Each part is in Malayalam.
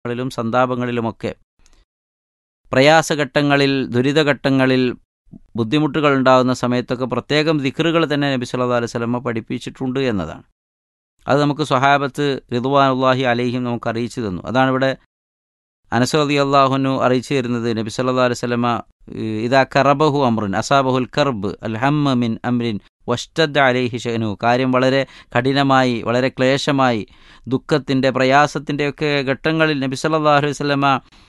ങ്ങളിലും സന്താപങ്ങളിലുമൊക്കെ പ്രയാസഘട്ടങ്ങളിൽ ദുരിതഘട്ടങ്ങളിൽ ബുദ്ധിമുട്ടുകൾ ഉണ്ടാകുന്ന സമയത്തൊക്കെ പ്രത്യേകം ദിക്റുകൾ തന്നെ നബി സല്ലല്ലാഹു അലൈഹി വസല്ലമ പഠിപ്പിച്ചിട്ടുണ്ട് എന്നതാണ് അത് നമുക്ക് സ്വഹാബത്ത് റിദ്വാനുല്ലാഹി അലൈഹിം നമുക്ക് അറിയിച്ചു തന്നു അതാണ് ഇവിടെ അനസ് റളി അള്ളാഹുനു അറിയിച്ചു തരുന്നത് നബി സല്ലല്ലാഹു അലൈഹി വസല്ലമ ഇതാ കറബഹു അമ്രുൻ അസാബഹുൽ കർബ് അൽ ഹമ്മ മിൻ അമ്രിൻ വഷ്ടദ് അലൈഹി ഷനു കാര്യം വളരെ കഠിനമായി വളരെ ക്ലേശമായി ദുഃഖത്തിൻ്റെ പ്രയാസത്തിൻ്റെയൊക്കെ ഘട്ടങ്ങളിൽ നബി സല്ലല്ലാഹു അലൈഹി വസല്ലമ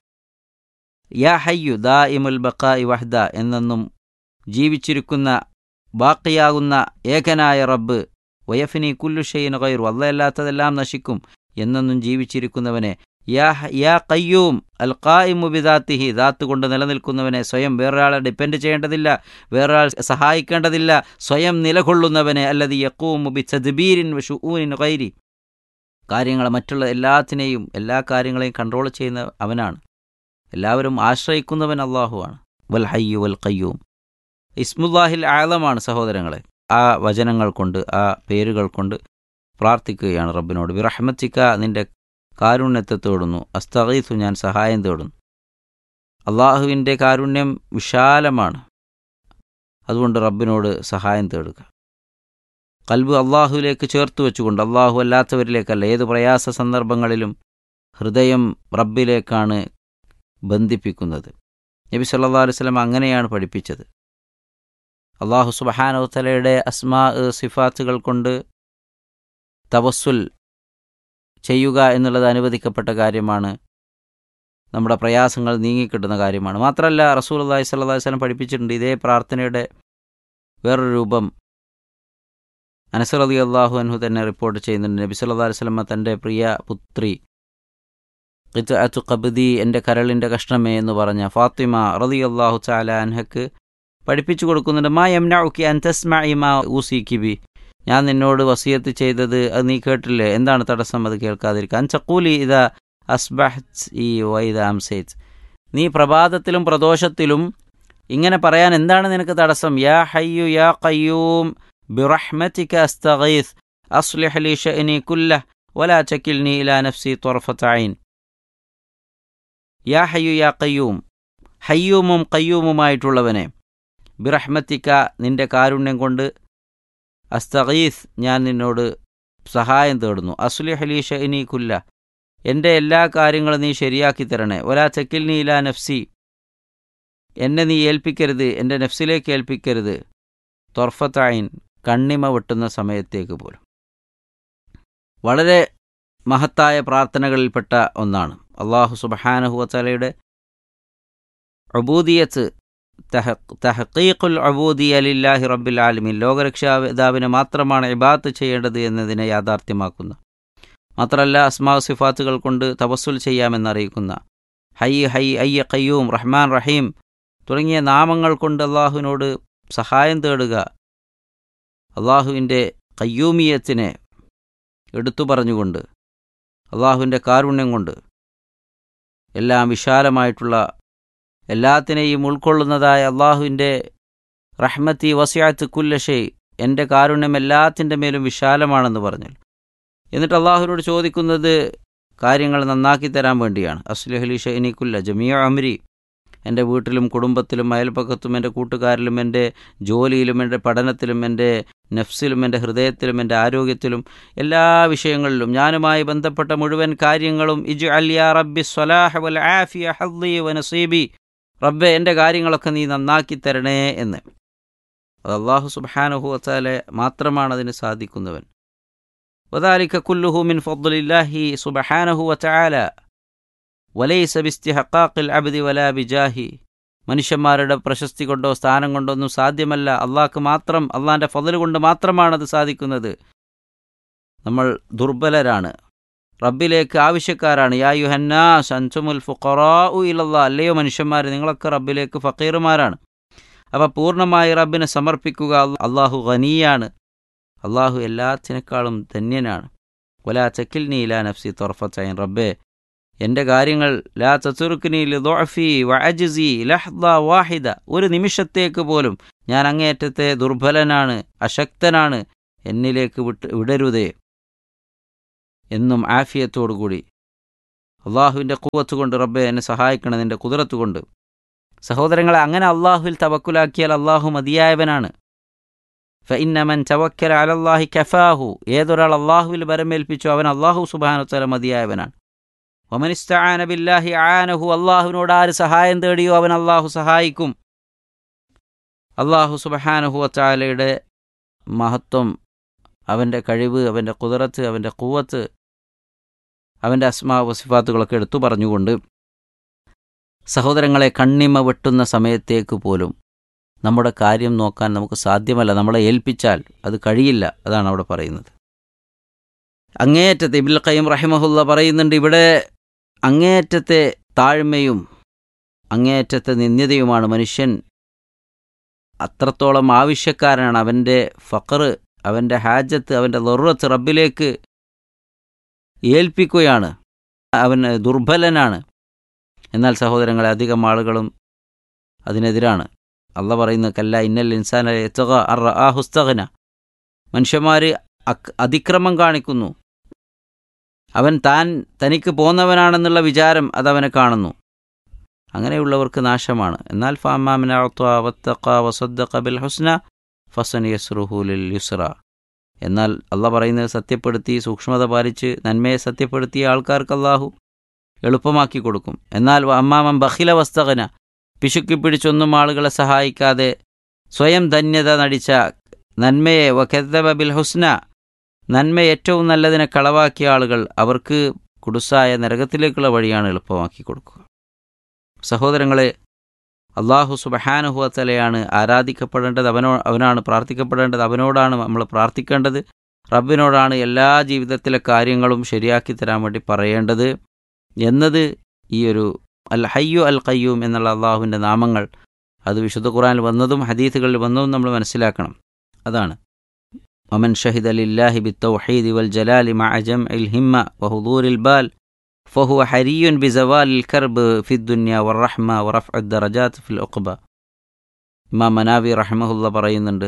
യാ ഹയ്യു ദാ ഇമുൽ ബക്കായി വഹ്ദ എന്നെന്നും ജീവിച്ചിരിക്കുന്ന ബാക്കിയാകുന്ന ഏകനായ റബ്ബ് വയഫിനി കുല്ലു ഷെയ്ൻ ഗൈറു അല്ലല്ലാത്തതെല്ലാം നശിക്കും എന്നെന്നും ജീവിച്ചിരിക്കുന്നവനെ യാ യാ കയ്യൂം അൽ ഖായിമു ബിദാത്തിഹി ദാത്ത് കൊണ്ട് നിലനിൽക്കുന്നവനെ സ്വയം വേറൊരാളെ ഡിപ്പെൻഡ് ചെയ്യേണ്ടതില്ല വേറൊരാൾ സഹായിക്കേണ്ടതില്ല സ്വയം നിലകൊള്ളുന്നവനെ അല്ലത് യക്കൂമു ബി ചദ്ബീരിൻ ഷുഊനിൻ ഗൈരി കാര്യങ്ങൾ മറ്റുള്ള എല്ലാത്തിനെയും എല്ലാ കാര്യങ്ങളെയും കൺട്രോൾ ചെയ്യുന്ന അവനാണ് എല്ലാവരും ആശ്രയിക്കുന്നവൻ അള്ളാഹുവാണ് വൽ ഹയ്യു വൽ കയ്യൂം ഇസ്മുല്ലാഹിൽ ആലമാണ് സഹോദരങ്ങളെ ആ വചനങ്ങൾ കൊണ്ട് ആ പേരുകൾ കൊണ്ട് പ്രാർത്ഥിക്കുകയാണ് റബ്ബിനോട് വിറഹ്മത്തിക്ക നിന്റെ കാരുണ്യത്തെ തേടുന്നു അസ്തഗീസു ഞാൻ സഹായം തേടുന്നു അള്ളാഹുവിൻ്റെ കാരുണ്യം വിശാലമാണ് അതുകൊണ്ട് റബ്ബിനോട് സഹായം തേടുക കൽബ് അള്ളാഹുവിലേക്ക് ചേർത്ത് വെച്ചുകൊണ്ട് അള്ളാഹു അല്ലാത്തവരിലേക്കല്ല ഏത് പ്രയാസ സന്ദർഭങ്ങളിലും ഹൃദയം റബ്ബിലേക്കാണ് ബന്ധിപ്പിക്കുന്നത് നബി സല്ലാ അലുവലം അങ്ങനെയാണ് പഠിപ്പിച്ചത് അള്ളാഹു സുബഹാനോത്തലയുടെ അസ്മാ സിഫാത്തുകൾ കൊണ്ട് തവസ്സുൽ ചെയ്യുക എന്നുള്ളത് അനുവദിക്കപ്പെട്ട കാര്യമാണ് നമ്മുടെ പ്രയാസങ്ങൾ നീങ്ങിക്കിട്ടുന്ന കാര്യമാണ് മാത്രമല്ല റസൂൽ അള്ളാഹി സ്വല്ലാ വസ്ലം പഠിപ്പിച്ചിട്ടുണ്ട് ഇതേ പ്രാർത്ഥനയുടെ വേറൊരു രൂപം അനസർ അലി അള്ളാഹു അൻഹു തന്നെ റിപ്പോർട്ട് ചെയ്യുന്നുണ്ട് നബി സല്ലാ വസ്ലമ തൻ്റെ പ്രിയ പുത്രി ഖിത്അത്തു ഖബ്ദി എൻ്റെ കരളിൻ്റെ കഷ്ണമേ എന്ന് പറഞ്ഞ ഫാത്തിമ റലി അള്ളാഹു ചാല അൻഹക്ക് പഠിപ്പിച്ചു കൊടുക്കുന്നുണ്ട് മാ യംനഉക്കി അൻ തസ്മഇ മാ ഊസിക്കിബി ഞാൻ നിന്നോട് വസിയത്ത് ചെയ്തത് അത് നീ കേട്ടില്ലേ എന്താണ് തടസ്സം അത് കേൾക്കാതിരിക്കാൻ ചക്കൂലി ഇതാ അസ്ബഹ് ഈ വൈദ അംസേത്ത് നീ പ്രഭാതത്തിലും പ്രദോഷത്തിലും ഇങ്ങനെ പറയാൻ എന്താണ് നിനക്ക് തടസ്സം യാ ഹയ്യു യാ ഖയ്യൂം ബിറഹ്മതിക അസ്തഗീസ് അസ്ലിഹ് ലി ഷഅനി കുല്ലഹ് വലാ ചക്കിൽനി ഇലാ നഫ്സി ത്വർഫത ഐൻ യാ ഹയ്യു യാ ഖയ്യൂം ഹയ്യൂമും ഖയ്യൂമുമായിട്ടുള്ളവനെ ബിറഹ്മത്തിക്ക നിന്റെ കാരുണ്യം കൊണ്ട് അസ്തഗീസ് ഞാൻ നിന്നോട് സഹായം തേടുന്നു അസുലിഹ് അലി ഷഹനി കുല്ല എൻ്റെ എല്ലാ കാര്യങ്ങളും നീ ശരിയാക്കി തരണേ ഒലാ ചക്കിൽ നീ ഇലാ നഫ്സി എന്നെ നീ ഏൽപ്പിക്കരുത് എൻ്റെ നഫ്സിലേക്ക് ഏൽപ്പിക്കരുത് തൊർഫത്തായിൻ കണ്ണിമ വെട്ടുന്ന സമയത്തേക്ക് പോലും വളരെ മഹത്തായ പ്രാർത്ഥനകളിൽപ്പെട്ട ഒന്നാണ് അള്ളാഹു സുബഹാനഹുവലയുടെ അബൂദിയത്ത് തഹക്കീഖുൽ അബൂദിയ അലില്ലാഹി റബ്ബിൽ ആലമീൻ ലോകരക്ഷാപിതാവിനെ മാത്രമാണ് ഇബാത്ത് ചെയ്യേണ്ടത് എന്നതിനെ യാഥാർത്ഥ്യമാക്കുന്ന മാത്രമല്ല അസ്മാ സിഫാത്തുകൾ കൊണ്ട് തവസ്സുൽ ചെയ്യാമെന്നറിയിക്കുന്ന ഹൈ ഹൈ അയ്യ ഖയ്യൂം റഹ്മാൻ റഹീം തുടങ്ങിയ നാമങ്ങൾ കൊണ്ട് അള്ളാഹുവിനോട് സഹായം തേടുക അള്ളാഹുവിൻ്റെ കയ്യൂമിയത്തിനെ എടുത്തു പറഞ്ഞുകൊണ്ട് അള്ളാഹുവിൻ്റെ കാരുണ്യം കൊണ്ട് എല്ലാം വിശാലമായിട്ടുള്ള എല്ലാത്തിനെയും ഉൾക്കൊള്ളുന്നതായ അള്ളാഹുവിൻ്റെ റഹ്മത്തി വസിയാത്ത് കുല്ലഷേ എൻ്റെ കാരുണ്യം എല്ലാത്തിൻ്റെ മേലും വിശാലമാണെന്ന് പറഞ്ഞു എന്നിട്ട് അള്ളാഹുവിനോട് ചോദിക്കുന്നത് കാര്യങ്ങൾ നന്നാക്കി തരാൻ വേണ്ടിയാണ് അസ്ലുഹലി ഷൈനിക്കുല്ല ജമിയ അമരി എൻ്റെ വീട്ടിലും കുടുംബത്തിലും അയൽപ്പക്കത്തും എൻ്റെ കൂട്ടുകാരിലും എൻ്റെ ജോലിയിലും എൻ്റെ പഠനത്തിലും എൻ്റെ നഫ്സിലും എൻ്റെ ഹൃദയത്തിലും എൻ്റെ ആരോഗ്യത്തിലും എല്ലാ വിഷയങ്ങളിലും ഞാനുമായി ബന്ധപ്പെട്ട മുഴുവൻ കാര്യങ്ങളും ഇജു അലിയ റബ്ബി സ്വലാഹ് വൽ ആഫിയ ഹദ്ദി വനസീബി റബ്ബെ എൻ്റെ കാര്യങ്ങളൊക്കെ നീ നന്നാക്കി തരണേ എന്ന് അത് അള്ളാഹു സുബാനുഹു വച്ചാലെ മാത്രമാണ് അതിന് സാധിക്കുന്നവൻ വദാലിക്ക കുല്ലുഹു മിൻ ഫദ്ലില്ലാഹി സുബഹാനഹു വതആല വലൈസ ബിസ്തിഹഖാഖിൽ അബ്ദി വലാ ബിജാഹി മനുഷ്യന്മാരുടെ പ്രശസ്തി കൊണ്ടോ സ്ഥാനം കൊണ്ടോ ഒന്നും സാധ്യമല്ല അള്ളാഹ്ക്ക് മാത്രം അള്ളാഹിൻ്റെ ഫضൽ കൊണ്ട് മാത്രമാണ് അത് സാധിക്കുന്നത് നമ്മൾ ദുർബലരാണ് റബ്ബിലേക്ക് ആവശ്യക്കാരാണ് യാ യുഹന്നാസ് അൻസുമുൽ ഫുഖറാഉ ഇലല്ലാ അല്ലയോ മനുഷ്യന്മാർ നിങ്ങളൊക്കെ റബ്ബിലേക്ക് ഫക്കീറുമാരാണ് അപ്പോൾ പൂർണ്ണമായി റബ്ബിനെ സമർപ്പിക്കുക അള്ളാഹു ഖനിയാണ് അള്ളാഹു എല്ലാത്തിനേക്കാളും ധന്യനാണ് വലാ ചക്കിൽ നീ ലാ നഫ്സി തൊറഫത്തൈൻ റബ്ബേ എൻ്റെ കാര്യങ്ങൾ ലാ തസുറുക്കിനി ലിദോഫി വഅജിസി ലഹ്ദ വാഹിദ ഒരു നിമിഷത്തേക്ക് പോലും ഞാൻ അങ്ങേയറ്റത്തെ ദുർബലനാണ് അശക്തനാണ് എന്നിലേക്ക് വിട്ട് വിടരുതേ എന്നും ആഫിയത്തോടുകൂടി അള്ളാഹുവിൻ്റെ കൂവത്ത് കൊണ്ട് റബ്ബെ എന്നെ സഹായിക്കണം നിൻ്റെ കുതിരത്ത് കൊണ്ട് സഹോദരങ്ങളെ അങ്ങനെ അള്ളാഹുവിൽ തവക്കുലാക്കിയാൽ അള്ളാഹു മതിയായവനാണ് ഫഇന്നമൻ തവക്കല അലല്ലാഹി കഫാഹു ഏതൊരാൾ അള്ളാഹുവിൽ ബരമേൽപ്പിച്ചു അവൻ അള്ളാഹു സുബാനുത്തല മതിയായവനാണ് ഒമനിസ്താന ബില്ലാഹി ആനഹു അള്ളാഹുവിനോട് ആര് സഹായം തേടിയോ അവൻ അള്ളാഹു സഹായിക്കും അള്ളാഹു സുബഹാനഹു വച്ചാലയുടെ മഹത്വം അവൻ്റെ കഴിവ് അവൻ്റെ കുതിരത്ത് അവൻ്റെ കൂവത്ത് അവൻ്റെ അസ്മാ വസിഫാത്തുകളൊക്കെ എടുത്തു പറഞ്ഞുകൊണ്ട് സഹോദരങ്ങളെ കണ്ണിമ വെട്ടുന്ന സമയത്തേക്ക് പോലും നമ്മുടെ കാര്യം നോക്കാൻ നമുക്ക് സാധ്യമല്ല നമ്മളെ ഏൽപ്പിച്ചാൽ അത് കഴിയില്ല അതാണ് അവിടെ പറയുന്നത് അങ്ങേയറ്റത്തെ ഇബിൽ ഖയ്യം റഹിമഹുല്ല പറയുന്നുണ്ട് ഇവിടെ അങ്ങേയറ്റത്തെ താഴ്മയും അങ്ങേയറ്റത്തെ നിന്ദ്യതയുമാണ് മനുഷ്യൻ അത്രത്തോളം ആവശ്യക്കാരനാണ് അവൻ്റെ ഫഖറ് അവൻ്റെ ഹാജത്ത് അവൻ്റെ ലൊറത്ത് റബ്ബിലേക്ക് ഏൽപ്പിക്കുകയാണ് അവൻ ദുർബലനാണ് എന്നാൽ സഹോദരങ്ങളെ അധികം ആളുകളും അതിനെതിരാണ് അള്ള പറയുന്ന കല്ല ഇന്നൽ ഇൻസാന എത്തുക അർ ആ ഹുസ്തകന മനുഷ്യന്മാർ അതിക്രമം കാണിക്കുന്നു അവൻ താൻ തനിക്ക് പോന്നവനാണെന്നുള്ള വിചാരം അതവനെ കാണുന്നു അങ്ങനെയുള്ളവർക്ക് നാശമാണ് എന്നാൽ ബിൽ ഹുസ്ന ഫസൻ യസ്റുഹുലിൽ യുസ്ര എന്നാൽ അള്ള പറയുന്നത് സത്യപ്പെടുത്തി സൂക്ഷ്മത പാലിച്ച് നന്മയെ സത്യപ്പെടുത്തിയ ആൾക്കാർക്ക് അള്ളാഹു എളുപ്പമാക്കി കൊടുക്കും എന്നാൽ അമ്മാമൻ ബഹില വസ്തകന പിശുക്കി പിടിച്ചൊന്നും ആളുകളെ സഹായിക്കാതെ സ്വയം ധന്യത നടിച്ച നന്മയെ വഖദ്ദബ ബിൽ ഹുസ്ന നന്മ ഏറ്റവും നല്ലതിനെ കളവാക്കിയ ആളുകൾ അവർക്ക് കുടുസായ നരകത്തിലേക്കുള്ള വഴിയാണ് എളുപ്പമാക്കി കൊടുക്കുക സഹോദരങ്ങളെ അള്ളാഹു സുബഹാനുഹുവത്തലയാണ് ആരാധിക്കപ്പെടേണ്ടത് അവനോ അവനാണ് പ്രാർത്ഥിക്കപ്പെടേണ്ടത് അവനോടാണ് നമ്മൾ പ്രാർത്ഥിക്കേണ്ടത് റബ്ബിനോടാണ് എല്ലാ ജീവിതത്തിലെ കാര്യങ്ങളും ശരിയാക്കി തരാൻ വേണ്ടി പറയേണ്ടത് എന്നത് ഈ ഒരു അൽ ഹയ്യു അൽ ഖയ്യൂം എന്നുള്ള അള്ളാഹുവിൻ്റെ നാമങ്ങൾ അത് വിശുദ്ധ ഖുറാനിൽ വന്നതും ഹദീസുകളിൽ വന്നതും നമ്മൾ മനസ്സിലാക്കണം അതാണ് ഒമൻ ഷഹിദ് അലില്ലാഹി ബിത്തൗഹീദ് വൽ ജലാലി മഅ ജംഇൽ ഹിമ്മ വഹുദൂരിൽ ബാൽ فهو حري بزوال الكرب في الدنيا والرحمة ورفع الدرجات في العقبة ഇമാം മനാവി റഹ്മഹുല്ല പറയുന്നുണ്ട്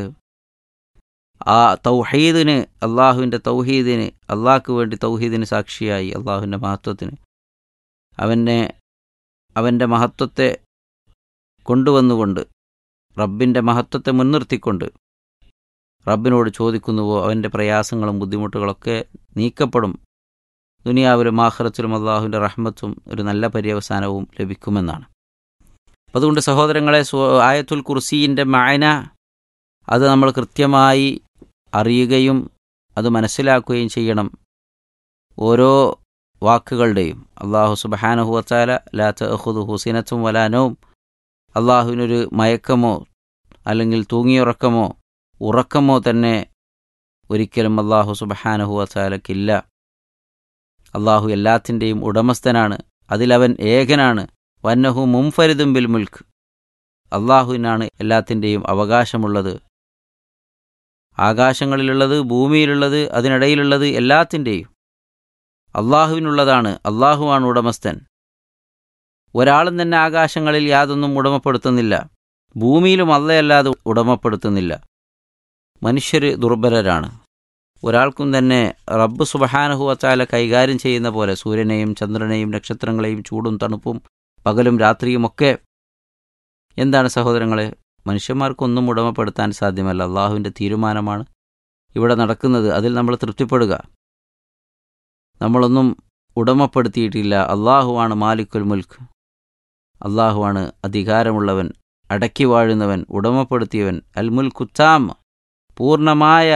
ആ തൗഹീദിന് അള്ളാഹുവിൻ്റെ തൗഹീദിന് അള്ളാഹ്ക്ക് വേണ്ടി തൗഹീദിന് സാക്ഷിയായി അള്ളാഹുവിൻ്റെ മഹത്വത്തിന് അവനെ അവൻ്റെ മഹത്വത്തെ കൊണ്ടുവന്നുകൊണ്ട് റബ്ബിൻ്റെ മഹത്വത്തെ മുൻനിർത്തിക്കൊണ്ട് റബ്ബിനോട് ചോദിക്കുന്നുവോ അവൻ്റെ പ്രയാസങ്ങളും ബുദ്ധിമുട്ടുകളൊക്കെ നീക്കപ്പെടും ദുനിയാവിലും ആഹ്റത്തിലും അള്ളാഹുവിൻ്റെ റഹ്മത്തും ഒരു നല്ല പര്യവസാനവും ലഭിക്കുമെന്നാണ് അപ്പം അതുകൊണ്ട് സഹോദരങ്ങളെ ആയത്തുൽ കുർസീൻ്റെ മായന അത് നമ്മൾ കൃത്യമായി അറിയുകയും അത് മനസ്സിലാക്കുകയും ചെയ്യണം ഓരോ വാക്കുകളുടെയും അള്ളാഹു സുബഹാനഹുവത്താല ലാത്ത അഹുദ് ഹുസീനത്തും വലാനവും അള്ളാഹുവിനൊരു മയക്കമോ അല്ലെങ്കിൽ തൂങ്ങിയുറക്കമോ ഉറക്കമോ തന്നെ ഒരിക്കലും അള്ളാഹു സുബഹാനഹുവത്താലക്കില്ല അള്ളാഹു എല്ലാത്തിൻ്റെയും ഉടമസ്ഥനാണ് അതിലവൻ ഏകനാണ് വന്നഹു മുംഫരിദും ബിൽ മുൽക്ക് അള്ളാഹുവിനാണ് എല്ലാത്തിൻ്റെയും അവകാശമുള്ളത് ആകാശങ്ങളിലുള്ളത് ഭൂമിയിലുള്ളത് അതിനിടയിലുള്ളത് എല്ലാത്തിൻ്റെയും അള്ളാഹുവിനുള്ളതാണ് അള്ളാഹുവാണ് ഉടമസ്ഥൻ ഒരാളും തന്നെ ആകാശങ്ങളിൽ യാതൊന്നും ഉടമപ്പെടുത്തുന്നില്ല ഭൂമിയിലും അല്ലയല്ലാതെ ഉടമപ്പെടുത്തുന്നില്ല മനുഷ്യർ ദുർബലരാണ് ഒരാൾക്കും തന്നെ റബ്ബ് സുബഹാനഹുവച്ചാല കൈകാര്യം ചെയ്യുന്ന പോലെ സൂര്യനെയും ചന്ദ്രനെയും നക്ഷത്രങ്ങളെയും ചൂടും തണുപ്പും പകലും രാത്രിയുമൊക്കെ എന്താണ് സഹോദരങ്ങളെ മനുഷ്യന്മാർക്കൊന്നും ഉടമപ്പെടുത്താൻ സാധ്യമല്ല അള്ളാഹുവിൻ്റെ തീരുമാനമാണ് ഇവിടെ നടക്കുന്നത് അതിൽ നമ്മൾ തൃപ്തിപ്പെടുക നമ്മളൊന്നും ഉടമപ്പെടുത്തിയിട്ടില്ല അള്ളാഹുവാണ് മാലിക്കുൽ മുൽക്ക് അള്ളാഹുവാണ് അധികാരമുള്ളവൻ അടക്കി വാഴുന്നവൻ ഉടമപ്പെടുത്തിയവൻ അൽ മുൽക്കുത്താം പൂർണ്ണമായ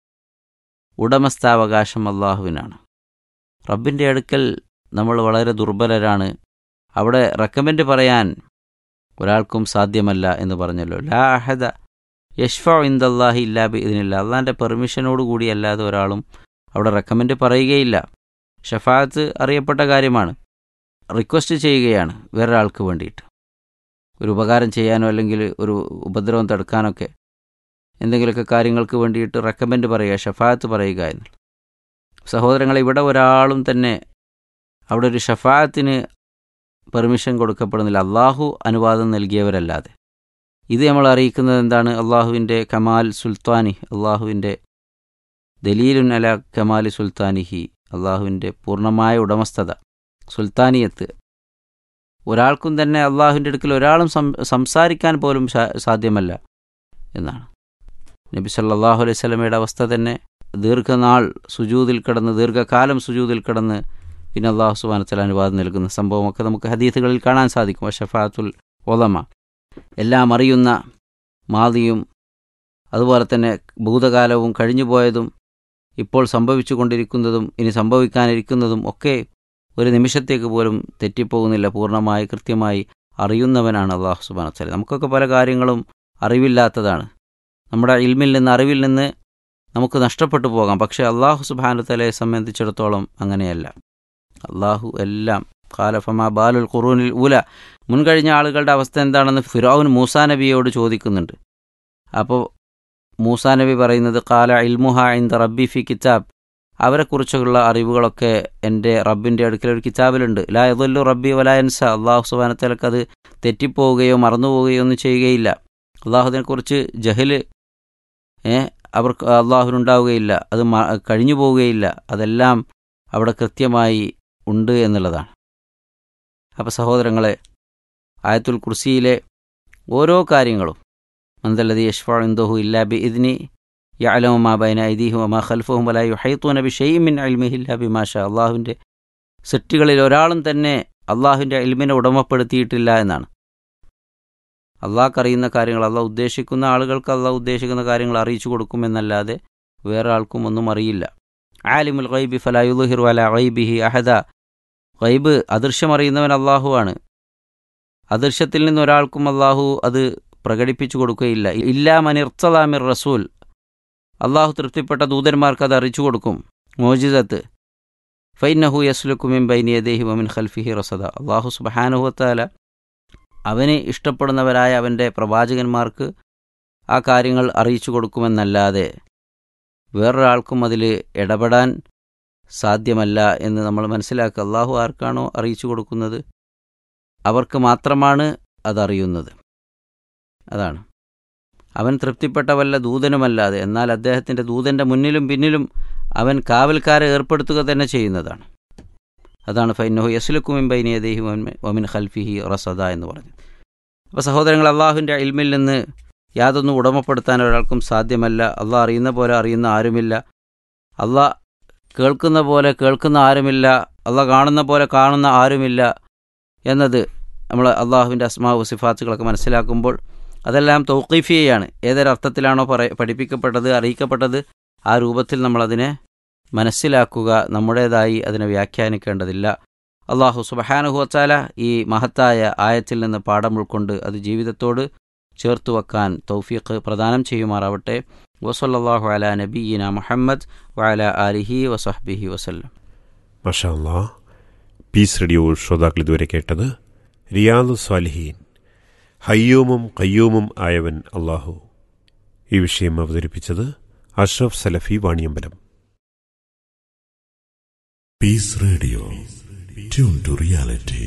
ഉടമസ്ഥാവകാശം അള്ളാഹുവിനാണ് റബ്ബിൻ്റെ അടുക്കൽ നമ്മൾ വളരെ ദുർബലരാണ് അവിടെ റെക്കമെൻഡ് പറയാൻ ഒരാൾക്കും സാധ്യമല്ല എന്ന് പറഞ്ഞല്ലോ ലാ അഹദ യഷ്ഫ ഇന്ദല്ലാഹി ഇല്ലാബി ഇതിനില്ല അള്ളാൻ്റെ പെർമിഷനോട് കൂടി അല്ലാതെ ഒരാളും അവിടെ റെക്കമെൻഡ് പറയുകയില്ല ഷഫാത്ത് അറിയപ്പെട്ട കാര്യമാണ് റിക്വസ്റ്റ് ചെയ്യുകയാണ് വേറൊരാൾക്ക് വേണ്ടിയിട്ട് ഒരു ഉപകാരം ചെയ്യാനോ അല്ലെങ്കിൽ ഒരു ഉപദ്രവം തടുക്കാനൊക്കെ എന്തെങ്കിലുമൊക്കെ കാര്യങ്ങൾക്ക് വേണ്ടിയിട്ട് റെക്കമെൻഡ് പറയുക ഷഫാത്ത് പറയുക എന്നുള്ളത് സഹോദരങ്ങളെ ഇവിടെ ഒരാളും തന്നെ അവിടെ ഒരു ഷഫാത്തിന് പെർമിഷൻ കൊടുക്കപ്പെടുന്നില്ല അള്ളാഹു അനുവാദം നൽകിയവരല്ലാതെ ഇത് നമ്മൾ അറിയിക്കുന്നത് എന്താണ് അള്ളാഹുവിൻ്റെ കമാൽ സുൽത്താനി അള്ളാഹുവിൻ്റെ ദലീലുൻ അല കമാലി സുൽത്താനിഹി അള്ളാഹുവിൻ്റെ പൂർണ്ണമായ ഉടമസ്ഥത സുൽത്താനിയത്ത് ഒരാൾക്കും തന്നെ അള്ളാഹുവിൻ്റെ അടുക്കൽ ഒരാളും സം സംസാരിക്കാൻ പോലും ശാ- സാധ്യമല്ല എന്നാണ് നബി സല്ലല്ലാഹു അലൈഹി സ്വലമയുടെ അവസ്ഥ തന്നെ ദീർഘനാൾ സുജൂതിൽ കിടന്ന് ദീർഘകാലം സുജൂതിൽ കിടന്ന് പിന്നെ അള്ളാഹു സുബാനത്തല അനുവാദം നൽകുന്ന സംഭവമൊക്കെ നമുക്ക് ഹദീസുകളിൽ കാണാൻ സാധിക്കും ഷഫാത്തുൽ ഒലമ എല്ലാം അറിയുന്ന മാതിയും അതുപോലെ തന്നെ ഭൂതകാലവും കഴിഞ്ഞുപോയതും ഇപ്പോൾ സംഭവിച്ചു കൊണ്ടിരിക്കുന്നതും ഇനി സംഭവിക്കാനിരിക്കുന്നതും ഒക്കെ ഒരു നിമിഷത്തേക്ക് പോലും തെറ്റിപ്പോകുന്നില്ല പൂർണ്ണമായി കൃത്യമായി അറിയുന്നവനാണ് അള്ളാഹു സുബാനത്തല നമുക്കൊക്കെ പല കാര്യങ്ങളും അറിവില്ലാത്തതാണ് നമ്മുടെ ഇൽമിൽ നിന്ന് അറിവിൽ നിന്ന് നമുക്ക് നഷ്ടപ്പെട്ടു പോകാം പക്ഷേ അള്ളാഹു സുബാനുത്തലയെ സംബന്ധിച്ചിടത്തോളം അങ്ങനെയല്ല അള്ളാഹു എല്ലാം ഖാലഫമ ബാലുൽ ഖുറൂനിൽ ഉല മുൻകഴിഞ്ഞ ആളുകളുടെ അവസ്ഥ എന്താണെന്ന് ഫിറോൻ മൂസാ നബിയോട് ചോദിക്കുന്നുണ്ട് അപ്പോൾ മൂസാ നബി പറയുന്നത് കാല ഇൽമുഹ ഇന്ദ റബ്ബി ഫി കിതാബ് അവരെക്കുറിച്ചുള്ള അറിവുകളൊക്കെ എൻ്റെ റബ്ബിൻ്റെ അടുക്കൽ ഒരു കിതാബിലുണ്ട് ലാ യദുല്ലു റബ്ബി വലായൻസ അള്ളാഹു സുബാനത്തലക്ക് അത് തെറ്റിപ്പോവുകയോ മറന്നുപോവുകയോ ഒന്നും ചെയ്യുകയില്ല അള്ളാഹുദിനെക്കുറിച്ച് ജഹല് ഏ അവർക്ക് അള്ളാഹുവിനുണ്ടാവുകയില്ല അത് മ- കഴിഞ്ഞു പോവുകയില്ല അതെല്ലാം അവിടെ കൃത്യമായി ഉണ്ട് എന്നുള്ളതാണ് അപ്പോൾ സഹോദരങ്ങളെ ആയത്തുൽ കുർസിയിലെ ഓരോ കാര്യങ്ങളും മന്ദല്ലതി യഷ്ഫാ ഇന്ദുഹു ഇല്ലാ ബി ഇതിനി യഅലമു മാ ബൈന ഐദീഹും വമാ ഖൽഫഹും വലാ യുഹൈത്തൂന ബി ഷൈഇൻ മിൻ ഇൽമിഹി ഇല്ലാ ബിമാ ഷാ അള്ളാഹുവിൻ്റെ സൃഷ്ടികളിൽ ഒരാളും തന്നെ അള്ളാഹുവിൻ്റെ ഇൽമിനെ ഉടമപ്പെടുത്തിയിട്ടില്ല എന്നാണ് അള്ളാഹ്ക്കറിയുന്ന കാര്യങ്ങൾ അള്ളാഹ് ഉദ്ദേശിക്കുന്ന ആളുകൾക്ക് അള്ളാഹ് ഉദ്ദേശിക്കുന്ന കാര്യങ്ങൾ അറിയിച്ചു കൊടുക്കുമെന്നല്ലാതെ വേറെ ആൾക്കും ഒന്നും അറിയില്ല ആലിമുൽ ഖൈബി ഫലായുഹിർ വല ഖൈബിഹി അഹദ ഖൈബ് അദൃശ്യമറിയുന്നവൻ അള്ളാഹുവാണ് അദൃശ്യത്തിൽ നിന്ന് ഒരാൾക്കും അള്ളാഹു അത് പ്രകടിപ്പിച്ചു കൊടുക്കുകയില്ല ഇല്ലാ മനിർത്തലാമിർ റസൂൽ അള്ളാഹു തൃപ്തിപ്പെട്ട ദൂതന്മാർക്ക് അത് അറിയിച്ചു കൊടുക്കും മോജിദത്ത് ഫൈനഹു യസ്ലുക്കുമിൻ ബൈനിയദേഹി വമിൻ ഖൽഫിഹി റസദ അള്ളാഹു സുബഹാനുഹത്താല അവന് ഇഷ്ടപ്പെടുന്നവരായ അവൻ്റെ പ്രവാചകന്മാർക്ക് ആ കാര്യങ്ങൾ അറിയിച്ചു കൊടുക്കുമെന്നല്ലാതെ വേറൊരാൾക്കും അതിൽ ഇടപെടാൻ സാധ്യമല്ല എന്ന് നമ്മൾ മനസ്സിലാക്കുക അള്ളാഹു ആർക്കാണോ അറിയിച്ചു കൊടുക്കുന്നത് അവർക്ക് മാത്രമാണ് അതറിയുന്നത് അതാണ് അവൻ തൃപ്തിപ്പെട്ട വല്ല ദൂതനുമല്ലാതെ എന്നാൽ അദ്ദേഹത്തിൻ്റെ ദൂതൻ്റെ മുന്നിലും പിന്നിലും അവൻ കാവൽക്കാരെ ഏർപ്പെടുത്തുക തന്നെ ചെയ്യുന്നതാണ് അതാണ് ഫൈനഹു യസ്ലുക്കുമിൻ ബൈനിയദേഹി വമിൻ ഖൽഫിഹി റസദ എന്ന് പറഞ്ഞു അപ്പോൾ സഹോദരങ്ങൾ അള്ളാഹുവിൻ്റെ ഇൽമിൽ നിന്ന് യാതൊന്നും ഉടമപ്പെടുത്താൻ ഒരാൾക്കും സാധ്യമല്ല അള്ളാഹ് അറിയുന്ന പോലെ അറിയുന്ന ആരുമില്ല അള്ളാഹ് കേൾക്കുന്ന പോലെ കേൾക്കുന്ന ആരുമില്ല അള്ളാഹ് കാണുന്ന പോലെ കാണുന്ന ആരുമില്ല എന്നത് നമ്മൾ അള്ളാഹുവിൻ്റെ അസ്മാവ് സിഫാത്തുകളൊക്കെ മനസ്സിലാക്കുമ്പോൾ അതെല്ലാം തൗക്കീഫിയയാണ് ഏതൊരർത്ഥത്തിലാണോ പറ പഠിപ്പിക്കപ്പെട്ടത് അറിയിക്കപ്പെട്ടത് ആ രൂപത്തിൽ നമ്മളതിനെ മനസ്സിലാക്കുക നമ്മുടേതായി അതിനെ വ്യാഖ്യാനിക്കേണ്ടതില്ല അള്ളാഹു സുബഹാനുഹുവച്ചാല ഈ മഹത്തായ ആയത്തിൽ നിന്ന് പാഠം ഉൾക്കൊണ്ട് അത് ജീവിതത്തോട് ചേർത്തു വെക്കാൻ തൗഫീഖ് പ്രദാനം ചെയ്യുമാറാവട്ടെ വസല്ലാഹു അല നബീന മുഹമ്മദ് വഅല ആലിഹി വസഹ്ബിഹി വസല്ലം മഷാ അല്ലാ പീസ് റേഡിയോ ശ്രോതാക്കൾ ഇതുവരെ കേട്ടത് റിയാദ് സ്വാലിഹീൻ ഹയ്യൂമും കയ്യൂമും ആയവൻ അള്ളാഹു ഈ വിഷയം അവതരിപ്പിച്ചത് Ashraf Salafi Vaniyambalam Peace Radio. Tune to reality.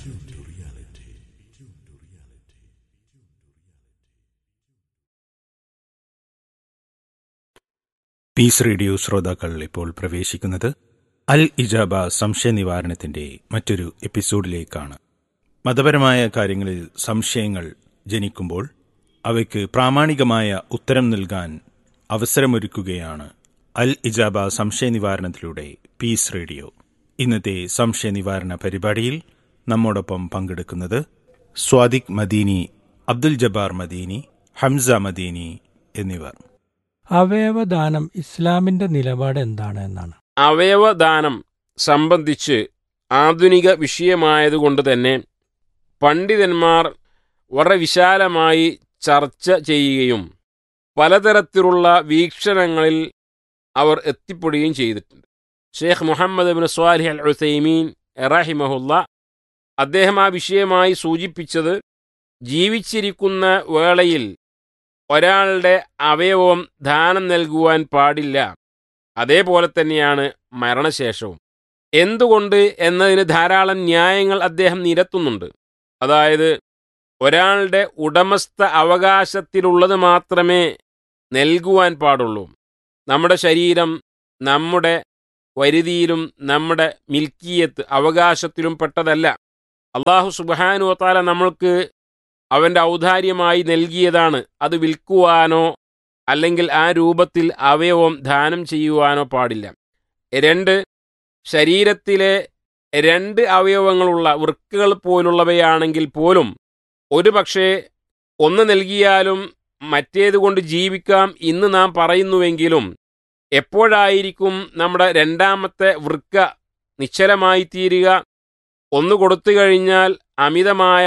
Peace Radio ശ്രോതാക്കൾ ഇപ്പോൾ പ്രവേശിക്കുന്നത് അൽ ഇജാബ സംശയ നിവാരണത്തിന്റെ മറ്റൊരു എപ്പിസോഡിലേക്കാണ് മതപരമായ കാര്യങ്ങളിൽ സംശയങ്ങൾ ജനിക്കുമ്പോൾ അവയ്ക്ക് പ്രാമാണികമായ ഉത്തരം നൽകാൻ അവസരമൊരുക്കുകയാണ് അൽ ഇജാബ സംശയ നിവാരണത്തിലൂടെ പീസ് റേഡിയോ ഇന്നത്തെ സംശയ നിവാരണ പരിപാടിയിൽ നമ്മോടൊപ്പം പങ്കെടുക്കുന്നത് സ്വാദിഖ് മദീനി അബ്ദുൽ ജബ്ബാർ മദീനി ഹംസ മദീനി എന്നിവർ അവയവദാനം ഇസ്ലാമിന്റെ നിലപാട് എന്താണ് എന്നാണ് അവയവദാനം സംബന്ധിച്ച് ആധുനിക വിഷയമായതുകൊണ്ട് തന്നെ പണ്ഡിതന്മാർ വളരെ വിശാലമായി ചർച്ച ചെയ്യുകയും പലതരത്തിലുള്ള വീക്ഷണങ്ങളിൽ അവർ എത്തിപ്പെടുകയും ചെയ്തിട്ടുണ്ട് Sheikh Muhammad bin Salih al Uthaymeen റഹിമഹുല്ല അദ്ദേഹം ആ വിഷയമായി സൂചിപ്പിച്ചത് ജീവിച്ചിരിക്കുന്ന വേളയിൽ ഒരാളുടെ അവയവം ദാനം നൽകുവാൻ പാടില്ല അതേപോലെ തന്നെയാണ് മരണശേഷവും എന്തുകൊണ്ട് എന്നതിന് ധാരാളം ന്യായങ്ങൾ അദ്ദേഹം നിരത്തുന്നുണ്ട് അതായത് ഒരാളുടെ ഉടമസ്ഥ അവകാശത്തിലുള്ളത് മാത്രമേ നൽകുവാൻ പാടുള്ളൂ നമ്മുടെ ശരീരം നമ്മുടെ വരുതിയിലും നമ്മുടെ മിൽക്കിയത്ത് അവകാശത്തിലും പെട്ടതല്ല അള്ളാഹു സുബാനുവത്താല നമ്മൾക്ക് അവൻ്റെ ഔദാര്യമായി നൽകിയതാണ് അത് വിൽക്കുവാനോ അല്ലെങ്കിൽ ആ രൂപത്തിൽ അവയവം ദാനം ചെയ്യുവാനോ പാടില്ല രണ്ട് ശരീരത്തിലെ രണ്ട് അവയവങ്ങളുള്ള വൃക്കുകൾ പോലുള്ളവയാണെങ്കിൽ പോലും ഒരു പക്ഷേ ഒന്ന് നൽകിയാലും മറ്റേതുകൊണ്ട് ജീവിക്കാം ഇന്ന് നാം പറയുന്നുവെങ്കിലും എപ്പോഴായിരിക്കും നമ്മുടെ രണ്ടാമത്തെ വൃക്ക നിശ്ചലമായി തീരുക ഒന്ന് കൊടുത്തു കഴിഞ്ഞാൽ അമിതമായ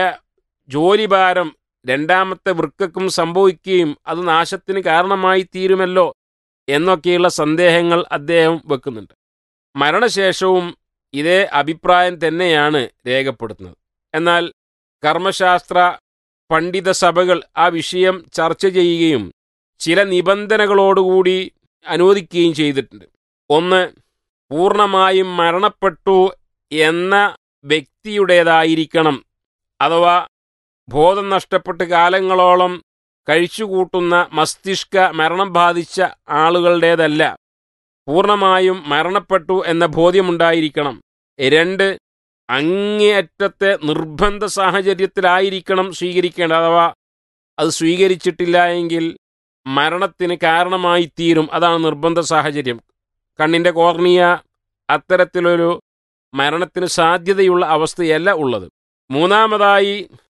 ജോലിഭാരം രണ്ടാമത്തെ വൃക്കക്കും സംഭവിക്കുകയും അത് നാശത്തിന് കാരണമായി തീരുമല്ലോ എന്നൊക്കെയുള്ള സന്ദേഹങ്ങൾ അദ്ദേഹം വെക്കുന്നുണ്ട് മരണശേഷവും ഇതേ അഭിപ്രായം തന്നെയാണ് രേഖപ്പെടുത്തുന്നത് എന്നാൽ കർമ്മശാസ്ത്ര പണ്ഡിത സഭകൾ ആ വിഷയം ചർച്ച ചെയ്യുകയും ചില നിബന്ധനകളോടുകൂടി അനുവദിക്കുകയും ചെയ്തിട്ടുണ്ട് ഒന്ന് പൂർണ്ണമായും മരണപ്പെട്ടു എന്ന വ്യക്തിയുടേതായിരിക്കണം അഥവാ ബോധം നഷ്ടപ്പെട്ട് കാലങ്ങളോളം കഴിച്ചുകൂട്ടുന്ന മസ്തിഷ്ക മരണം ബാധിച്ച ആളുകളുടേതല്ല പൂർണ്ണമായും മരണപ്പെട്ടു എന്ന ബോധ്യമുണ്ടായിരിക്കണം രണ്ട് അങ്ങേയറ്റത്തെ നിർബന്ധ സാഹചര്യത്തിലായിരിക്കണം സ്വീകരിക്കേണ്ടത് അഥവാ അത് സ്വീകരിച്ചിട്ടില്ല എങ്കിൽ മരണത്തിന് കാരണമായി തീരും അതാണ് നിർബന്ധ സാഹചര്യം കണ്ണിൻ്റെ കോർണിയ അത്തരത്തിലൊരു മരണത്തിന് സാധ്യതയുള്ള അവസ്ഥയല്ല ഉള്ളത് മൂന്നാമതായി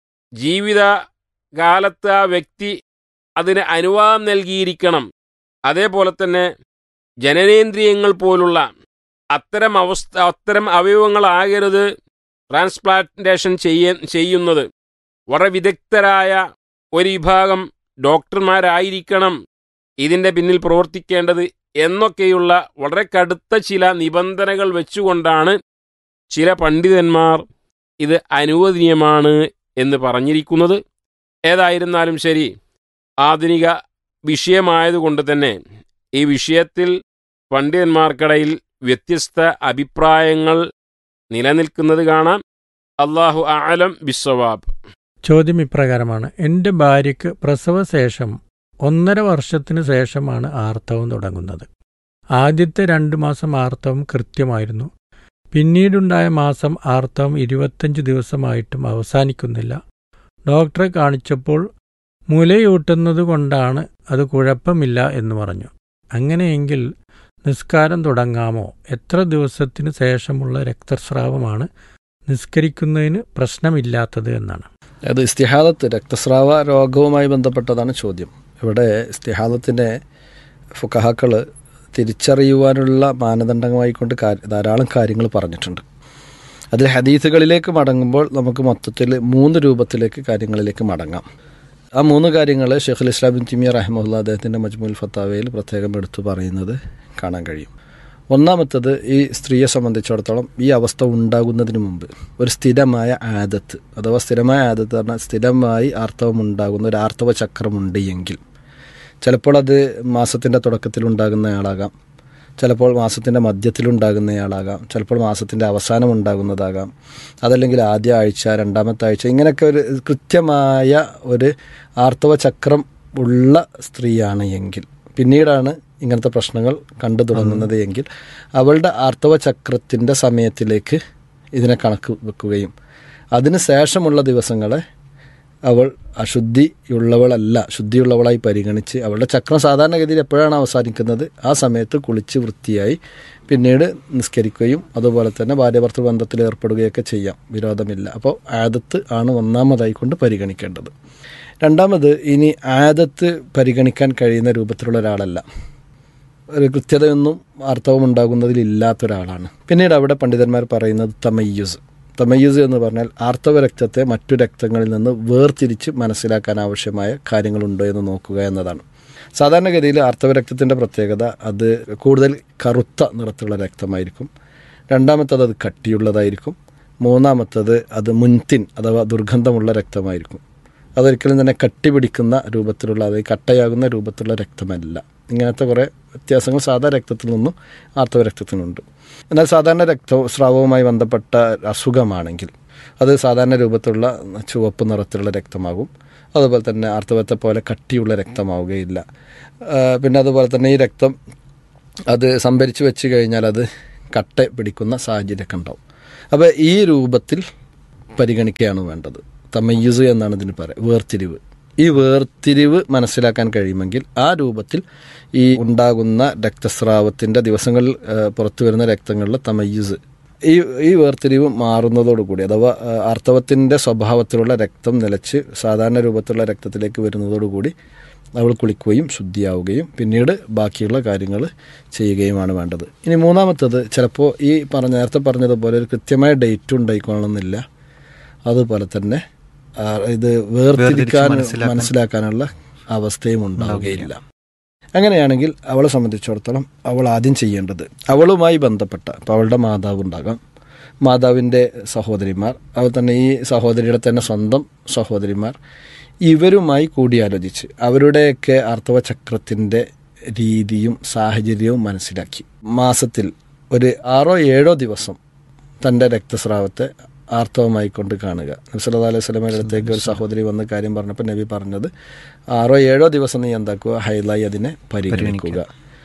ജീവിത കാലത്ത് ആ വ്യക്തി അതിന് അനുവാദം നൽകിയിരിക്കണം അതേപോലെ തന്നെ ജനനേന്ദ്രിയങ്ങൾ പോലുള്ള അത്തരം അവസ്ഥ അത്തരം അവയവങ്ങളാകരുത് ട്രാൻസ്പ്ലാന്റേഷൻ ചെയ്യ ചെയ്യുന്നത് വളരെ വിദഗ്ധരായ ഒരു വിഭാഗം ഡോക്ടർമാരായിരിക്കണം ഇതിൻ്റെ പിന്നിൽ പ്രവർത്തിക്കേണ്ടത് എന്നൊക്കെയുള്ള വളരെ കടുത്ത ചില നിബന്ധനകൾ വെച്ചുകൊണ്ടാണ് ചില പണ്ഡിതന്മാർ ഇത് അനുവദനീയമാണ് എന്ന് പറഞ്ഞിരിക്കുന്നത് ഏതായിരുന്നാലും ശരി ആധുനിക വിഷയമായതുകൊണ്ട് തന്നെ ഈ വിഷയത്തിൽ പണ്ഡിതന്മാർക്കിടയിൽ വ്യത്യസ്ത അഭിപ്രായങ്ങൾ നിലനിൽക്കുന്നത് കാണാം അള്ളാഹു ആലം ബിസ്വവാബ് ചോദ്യം ഇപ്രകാരമാണ് എൻ്റെ ഭാര്യയ്ക്ക് പ്രസവശേഷം ഒന്നര വർഷത്തിനു ശേഷമാണ് ആർത്തവം തുടങ്ങുന്നത് ആദ്യത്തെ രണ്ട് മാസം ആർത്തവം കൃത്യമായിരുന്നു പിന്നീടുണ്ടായ മാസം ആർത്തവം ഇരുപത്തഞ്ച് ദിവസമായിട്ടും അവസാനിക്കുന്നില്ല ഡോക്ടറെ കാണിച്ചപ്പോൾ മുലയൂട്ടുന്നത് കൊണ്ടാണ് അത് കുഴപ്പമില്ല എന്ന് പറഞ്ഞു അങ്ങനെയെങ്കിൽ നിസ്കാരം തുടങ്ങാമോ എത്ര ദിവസത്തിന് ശേഷമുള്ള രക്തസ്രാവമാണ് നിസ്കരിക്കുന്നതിന് പ്രശ്നമില്ലാത്തത് എന്നാണ് അത് ഇസ്തിഹാദത്ത് രക്തസ്രാവ രോഗവുമായി ബന്ധപ്പെട്ടതാണ് ചോദ്യം ഇവിടെ ഇസ്തിഹാദത്തിൻ്റെ ഫുക്കഹാക്കൾ തിരിച്ചറിയുവാനുള്ള മാനദണ്ഡമായിക്കൊണ്ട് കാര്യ- ധാരാളം കാര്യങ്ങൾ പറഞ്ഞിട്ടുണ്ട് അതിൽ ഹദീസുകളിലേക്ക് മടങ്ങുമ്പോൾ നമുക്ക് മൊത്തത്തിൽ മൂന്ന് രൂപത്തിലേക്ക് കാര്യങ്ങളിലേക്ക് മടങ്ങാം ആ മൂന്ന് കാര്യങ്ങൾ ഷെയ്ഖുൽ ഇസ്ലാം ബിൻ തിമിയ റഹ്മുല്ല അദ്ദേഹത്തിൻ്റെ മജ്മുൽ ഫത്താവയിൽ പ്രത്യേകം എടുത്തു പറയുന്നത് കാണാൻ കഴിയും ഒന്നാമത്തത് ഈ സ്ത്രീയെ സംബന്ധിച്ചിടത്തോളം ഈ അവസ്ഥ ഉണ്ടാകുന്നതിന് മുമ്പ് ഒരു സ്ഥിരമായ ആദത്ത് അഥവാ സ്ഥിരമായ ആദത്ത് പറഞ്ഞാൽ സ്ഥിരമായി ആർത്തവം ഉണ്ടാകുന്ന ഒരു ആർത്തവ ചക്രമുണ്ട് എങ്കിൽ ചിലപ്പോൾ അത് മാസത്തിൻ്റെ തുടക്കത്തിലുണ്ടാകുന്നയാളാകാം ചിലപ്പോൾ മാസത്തിൻ്റെ മധ്യത്തിലുണ്ടാകുന്നയാളാകാം ചിലപ്പോൾ മാസത്തിൻ്റെ അവസാനം ഉണ്ടാകുന്നതാകാം അതല്ലെങ്കിൽ ആദ്യ ആഴ്ച രണ്ടാമത്തെ ആഴ്ച ഇങ്ങനെയൊക്കെ ഒരു കൃത്യമായ ഒരു ആർത്തവ ചക്രം ഉള്ള സ്ത്രീയാണ് എങ്കിൽ പിന്നീടാണ് ഇങ്ങനത്തെ പ്രശ്നങ്ങൾ കണ്ടു തുടങ്ങുന്നത് എങ്കിൽ അവളുടെ ആർത്തവ ചക്രത്തിൻ്റെ സമയത്തിലേക്ക് ഇതിനെ കണക്ക് വെക്കുകയും അതിന് ശേഷമുള്ള ദിവസങ്ങളെ അവൾ അശുദ്ധിയുള്ളവളല്ല ശുദ്ധിയുള്ളവളായി പരിഗണിച്ച് അവളുടെ ചക്രം സാധാരണഗതിയിൽ എപ്പോഴാണ് അവസാനിക്കുന്നത് ആ സമയത്ത് കുളിച്ച് വൃത്തിയായി പിന്നീട് നിസ്കരിക്കുകയും അതുപോലെ തന്നെ ഭാര്യാഭർത്തൃ ബന്ധത്തിൽ ഏർപ്പെടുകയൊക്കെ ചെയ്യാം വിരോധമില്ല അപ്പോൾ ആദത്ത് ആണ് ഒന്നാമതായി കൊണ്ട് പരിഗണിക്കേണ്ടത് രണ്ടാമത് ഇനി ആദത്ത് പരിഗണിക്കാൻ കഴിയുന്ന രൂപത്തിലുള്ള ഒരാളല്ല ഒരു കൃത്യതയൊന്നും ആർത്തവം ഉണ്ടാകുന്നതിൽ ഇല്ലാത്ത ഒരാളാണ് പിന്നീട് അവിടെ പണ്ഡിതന്മാർ പറയുന്നത് തമയ്യുസ് തമയ്യുസ് എന്ന് പറഞ്ഞാൽ ആർത്തവ രക്തത്തെ മറ്റു രക്തങ്ങളിൽ നിന്ന് വേർതിരിച്ച് മനസ്സിലാക്കാൻ ആവശ്യമായ കാര്യങ്ങളുണ്ടോ എന്ന് നോക്കുക എന്നതാണ് സാധാരണഗതിയിൽ ആർത്തവ രക്തത്തിൻ്റെ പ്രത്യേകത അത് കൂടുതൽ കറുത്ത നിറത്തിലുള്ള രക്തമായിരിക്കും രണ്ടാമത്തത് അത് കട്ടിയുള്ളതായിരിക്കും മൂന്നാമത്തത് അത് മുൻതിൻ അഥവാ ദുർഗന്ധമുള്ള രക്തമായിരിക്കും അതൊരിക്കലും തന്നെ കട്ടി പിടിക്കുന്ന രൂപത്തിലുള്ള അതായത് കട്ടയാകുന്ന രൂപത്തിലുള്ള രക്തമല്ല ഇങ്ങനത്തെ കുറേ വ്യത്യാസങ്ങൾ സാധാ രക്തത്തിൽ നിന്നും ആർത്തവ രക്തത്തിനുണ്ട് എന്നാൽ സാധാരണ രക്തസ്രാവവുമായി ബന്ധപ്പെട്ട അസുഖമാണെങ്കിൽ അത് സാധാരണ രൂപത്തിലുള്ള ചുവപ്പ് നിറത്തിലുള്ള രക്തമാകും അതുപോലെ തന്നെ ആർത്തവത്തെ പോലെ കട്ടിയുള്ള രക്തമാവുകയില്ല ആ, പിന്നെ അതുപോലെ തന്നെ ഈ രക്തം അത് സംഭരിച്ചു വെച്ച് കഴിഞ്ഞാൽ അത് കട്ട പിടിക്കുന്ന സാഹചര്യമൊക്കെ ഉണ്ടാവും അപ്പോൾ ഈ രൂപത്തിൽ പരിഗണിക്കുകയാണ് വേണ്ടത് തമയ്യുസ് എന്നാണ് ഇതിന് പറയുക വേർതിരിവ് ഈ വേർതിരിവ് മനസ്സിലാക്കാൻ കഴിയുമെങ്കിൽ ആ രൂപത്തിൽ ഈ ഉണ്ടാകുന്ന രക്തസ്രാവത്തിൻ്റെ ദിവസങ്ങളിൽ ആ, പുറത്തു വരുന്ന രക്തങ്ങളിലെ തമയ്യുസ് ഈ ഈ വേർതിരിവ് മാറുന്നതോടുകൂടി അഥവാ ആ, ആർത്തവത്തിൻ്റെ സ്വഭാവത്തിലുള്ള രക്തം നിലച്ച് സാധാരണ രൂപത്തിലുള്ള രക്തത്തിലേക്ക് വരുന്നതോടുകൂടി അവൾ കുളിക്കുകയും ശുദ്ധിയാവുകയും പിന്നീട് ബാക്കിയുള്ള കാര്യങ്ങൾ ചെയ്യുകയുമാണ് വേണ്ടത് ഇനി മൂന്നാമത്തത് ചിലപ്പോൾ ഈ പറഞ്ഞ നേരത്തെ പറഞ്ഞതുപോലെ ഒരു കൃത്യമായ ഡേറ്റ് ഉണ്ടായിക്കൊള്ളണമെന്നില്ല അതുപോലെ തന്നെ ആ, ഇത് വേർതിരിക്കാൻ മനസ്സിലാക്കാനുള്ള അവസ്ഥയും ഉണ്ടാവുകയില്ല അങ്ങനെയാണെങ്കിൽ അവളെ സംബന്ധിച്ചിടത്തോളം അവൾ ആദ്യം ചെയ്യേണ്ടത് അവളുമായി ബന്ധപ്പെട്ട ഇപ്പോൾ അവളുടെ മാതാവ് ഉണ്ടാകാം മാതാവിൻ്റെ സഹോദരിമാർ അതുപോലെ തന്നെ ഈ സഹോദരിയുടെ തന്നെ സ്വന്തം സഹോദരിമാർ ഇവരുമായി കൂടിയാലോചിച്ച് അവരുടെയൊക്കെ ആർത്തവ ചക്രത്തിൻ്റെ രീതിയും സാഹചര്യവും മനസ്സിലാക്കി മാസത്തിൽ ഒരു ആറോ ഏഴോ ദിവസം തൻ്റെ രക്തസ്രാവത്തെ ആർത്തവമായി കൊണ്ട് കാണുക നബി സല്ലല്ലാഹു അലൈഹി വസല്ലമയുടെ അടുത്തേക്ക് ഒരു സഹോദരി വന്ന് കാര്യം പറഞ്ഞപ്പോൾ നബി പറഞ്ഞത് ആറോ ഏഴോ ദിവസം നീ എന്താക്കുക ഹൈലായി അതിനെ പരിഗണിക്കുക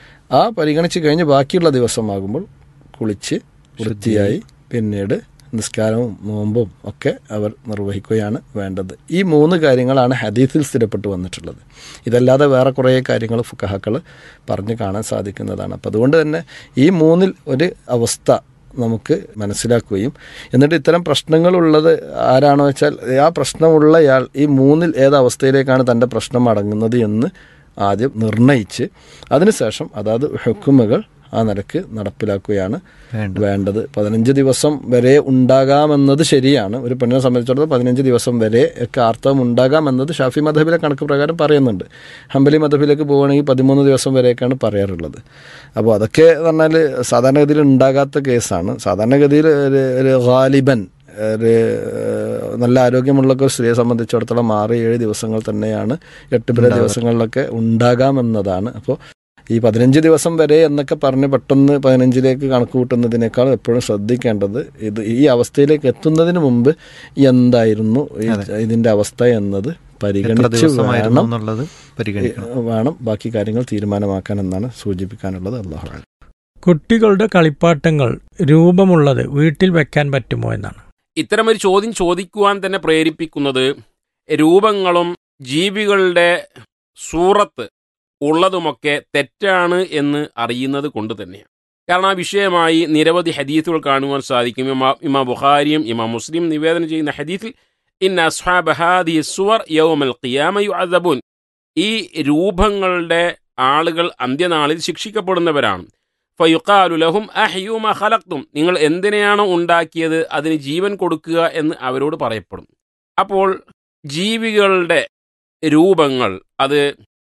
ആ പരിഗണിച്ച് കഴിഞ്ഞ് ബാക്കിയുള്ള ദിവസമാകുമ്പോൾ കുളിച്ച് വൃത്തിയായി പിന്നീട് നിസ്കാരവും നോമ്പും ഒക്കെ അവർ നിർവഹിക്കുകയാണ് വേണ്ടത് ഈ മൂന്ന് കാര്യങ്ങളാണ് ഹദീസിൽ സ്ഥിരപ്പെട്ടു വന്നിട്ടുള്ളത് ഇതല്ലാതെ വേറെ കുറേ കാര്യങ്ങൾ ഫുക്കഹക്കൾ പറഞ്ഞ് കാണാൻ സാധിക്കുന്നതാണ് അപ്പം അതുകൊണ്ട് തന്നെ ഈ മൂന്നിൽ ഒരു അവസ്ഥ നമുക്ക് മനസ്സിലാക്കുകയും എന്നിട്ട് ഇത്തരം പ്രശ്നങ്ങളുള്ളത് ആരാണോ വെച്ചാൽ ആ പ്രശ്നമുള്ളയാൾ ഈ മൂന്നിൽ ഏത് അവസ്ഥയിലേക്കാണ് തൻ്റെ പ്രശ്നം അടങ്ങുന്നത് എന്ന് ആദ്യം നിർണയിച്ച് അതിനുശേഷം അതാത് ഹുക്കുമുകൾ ആ നിലക്ക് നടപ്പിലാക്കുകയാണ് വേണ്ടത് പതിനഞ്ച് ദിവസം വരെ ഉണ്ടാകാമെന്നത് ശരിയാണ് ഒരു പെണ്ണിനെ സംബന്ധിച്ചിടത്തോളം പതിനഞ്ച് ദിവസം വരെ ഒക്കെ ആർത്തവം ഉണ്ടാകാമെന്നത് ഷാഫി മധബിലെ കണക്ക് പ്രകാരം പറയുന്നുണ്ട് ഹംബലി മധബിലേക്ക് പോവുകയാണെങ്കിൽ പതിമൂന്ന് ദിവസം വരെയൊക്കെയാണ് പറയാറുള്ളത് അപ്പോൾ അതൊക്കെ എന്ന് പറഞ്ഞാൽ സാധാരണഗതിയിൽ ഉണ്ടാകാത്ത കേസാണ് സാധാരണഗതിയിൽ ഒരു ഒരു ഗാലിബൻ ഒരു ഏഹ്, നല്ല ആരോഗ്യമുള്ള ഒരു സ്ത്രീയെ സംബന്ധിച്ചിടത്തോളം ആറ് ഏഴ് ദിവസങ്ങൾ തന്നെയാണ് എട്ട് പിற ദിവസങ്ങളിലൊക്കെ ഉണ്ടാകാമെന്നതാണ് അപ്പോൾ ഈ പതിനഞ്ച് ദിവസം വരെ എന്നൊക്കെ പറഞ്ഞ് പെട്ടെന്ന് പതിനഞ്ചിലേക്ക് കണക്ക് കൂട്ടുന്നതിനേക്കാൾ എപ്പോഴും ശ്രദ്ധിക്കേണ്ടത് ഇത് ഈ അവസ്ഥയിലേക്ക് എത്തുന്നതിന് മുമ്പ് എന്തായിരുന്നു ഈ- ഇതിന്റെ അവസ്ഥ എന്നത് പരിഗണിച്ച് വേണം എന്നുള്ളത് പരിഗണിക്കണം വേണം ബാക്കി കാര്യങ്ങൾ തീരുമാനമാക്കാൻ എന്നാണ് സൂചിപ്പിക്കാനുള്ളത് അള്ളാഹു കുട്ടികളുടെ കളിപ്പാട്ടങ്ങൾ രൂപമുള്ളത് വീട്ടിൽ വെക്കാൻ പറ്റുമോ എന്നാണ് ഇത്തരമൊരു ചോദ്യം ചോദിക്കുവാൻ തന്നെ പ്രേരിപ്പിക്കുന്നത് രൂപങ്ങളും ജീവികളുടെ സൂറത്ത് ഉള്ളതുമൊക്കെ തെറ്റാണ് എന്ന് അറിയുന്നത് കൊണ്ട് തന്നെയാണ് കാരണം ആ വിഷയമായി നിരവധി ഹദീസുകൾ കാണുവാൻ സാധിക്കും ഇമാ ഇമാ ബുഖാരിയും ഇമാം മുസ്ലിം നിവേദനം ചെയ്യുന്ന ഹദീസിൽ ഇൻ അസ്ഹാബ് ഹാദി സുവർ യൗമൽ ഖിയാമയു അദബുൻ ഈ രൂപങ്ങളുടെ ആളുകൾ അന്ത്യനാളിൽ ശിക്ഷിക്കപ്പെടുന്നവരാണ് ഫയുക്കാലു ലഹും അഹ്യൂമ ഖലക്തും നിങ്ങൾ എന്തിനെയാണോ ഉണ്ടാക്കിയത് അതിന് ജീവൻ കൊടുക്കുക എന്ന് അവരോട് പറയപ്പെടും അപ്പോൾ ജീവികളുടെ രൂപങ്ങൾ അത്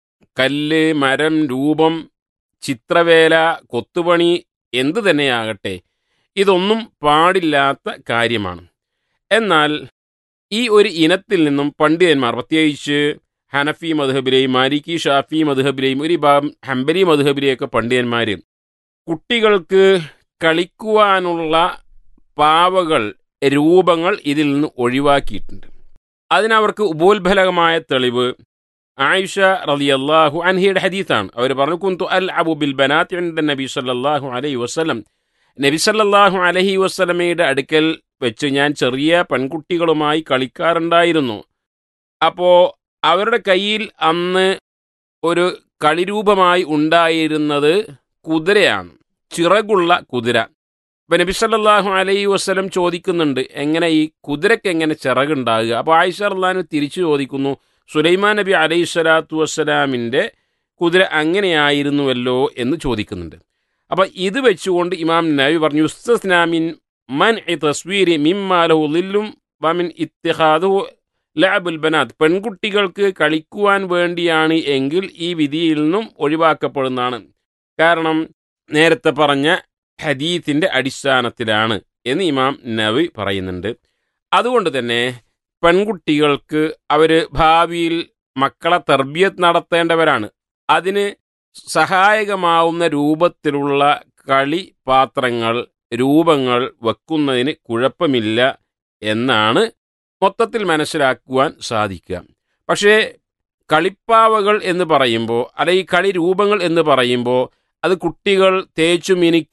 കല്ല് മരം രൂപം ചിത്രവേല കൊത്തുപണി എന്തു തന്നെയാകട്ടെ ഇതൊന്നും പാടില്ലാത്ത കാര്യമാണ് എന്നാൽ ഈ ഒരു ഇനത്തിൽ നിന്നും പണ്ഡിതന്മാർ പ്രത്യേകിച്ച് ഹനഫി മധുഹബിലെയും മാലിക്കി ഷാഫി മധുഹബിലെയും ഒരു വിഭാഗം ഹംബലി മധുഹബിലെയൊക്കെ പണ്ഡിതന്മാർ കുട്ടികൾക്ക് കളിക്കുവാനുള്ള പാവകൾ രൂപങ്ങൾ ഇതിൽ നിന്ന് ഒഴിവാക്കിയിട്ടുണ്ട് അതിനവർക്ക് ഉപോത്ഫലകമായ തെളിവ് ആയിഷ റളിയല്ലാഹു അൻഹിയുടെ ഹദീത്താണ് അവർ പറഞ്ഞു കുന്തു അൽ അബു ബിൽ ബനാത്ത് ഇൻദ നബി സല്ലല്ലാഹു അലൈഹി വസല്ലം നബി സല്ലല്ലാഹു അലൈഹി വസല്ലമയുടെ അടുക്കൽ വെച്ച് ഞാൻ ചെറിയ പെൺകുട്ടികളുമായി കളിക്കാറുണ്ടായിരുന്നു അപ്പോൾ അവരുടെ കയ്യിൽ അന്ന് ഒരു കളിരൂപമായി ഉണ്ടായിരുന്നത് കുതിരയാണ് ചിറകുള്ള കുതിര അപ്പം നബി സല്ലല്ലാഹു അലൈഹി വസ്ലം ചോദിക്കുന്നുണ്ട് എങ്ങനെ ഈ കുതിരയ്ക്ക് എങ്ങനെ ചിറകുണ്ടാകുക അപ്പോൾ ആയിഷ അള്ളഹാനു തിരിച്ചു ചോദിക്കുന്നു സുലൈമാൻ നബി അലൈഹി സ്വലാത്തു വസ്സലാമിൻ്റെ കുതിര അങ്ങനെയായിരുന്നുവല്ലോ എന്ന് ചോദിക്കുന്നുണ്ട് അപ്പം ഇത് വെച്ചുകൊണ്ട് ഇമാം നബി പറഞ്ഞു ഉസ്തസ്നാമിൻ മൻ ഇ തസ്വീരി മിമ്മാലഹു ലില്ലും വമിൻ ഇത്തിഹാദു ലാബുൽ ബനാത്ത് പെൺകുട്ടികൾക്ക് കളിക്കുവാൻ വേണ്ടിയാണ് എങ്കിൽ ഈ വിധിയിൽ നിന്നും ഒഴിവാക്കപ്പെടുന്നതാണ് കാരണം നേരത്തെ പറഞ്ഞ ഹദീത്തിൻ്റെ അടിസ്ഥാനത്തിലാണ് എന്ന് ഇമാം നബി പറയുന്നുണ്ട് അതുകൊണ്ട് തന്നെ പെൺകുട്ടികൾക്ക് അവർ ഭാവിയിൽ മക്കളെ തർബിയത്ത് നടത്തേണ്ടവരാണ് അതിന് സഹായകമാവുന്ന രൂപത്തിലുള്ള കളി പാത്രങ്ങൾ രൂപങ്ങൾ വെക്കുന്നതിന് കുഴപ്പമില്ല എന്നാണ് മൊത്തത്തിൽ മനസ്സിലാക്കുവാൻ സാധിക്കുക പക്ഷേ കളിപ്പാവകൾ എന്ന് പറയുമ്പോൾ അല്ലെങ്കിൽ കളി രൂപങ്ങൾ എന്ന് പറയുമ്പോൾ അത് കുട്ടികൾ തേച്ചു മിനുക്കി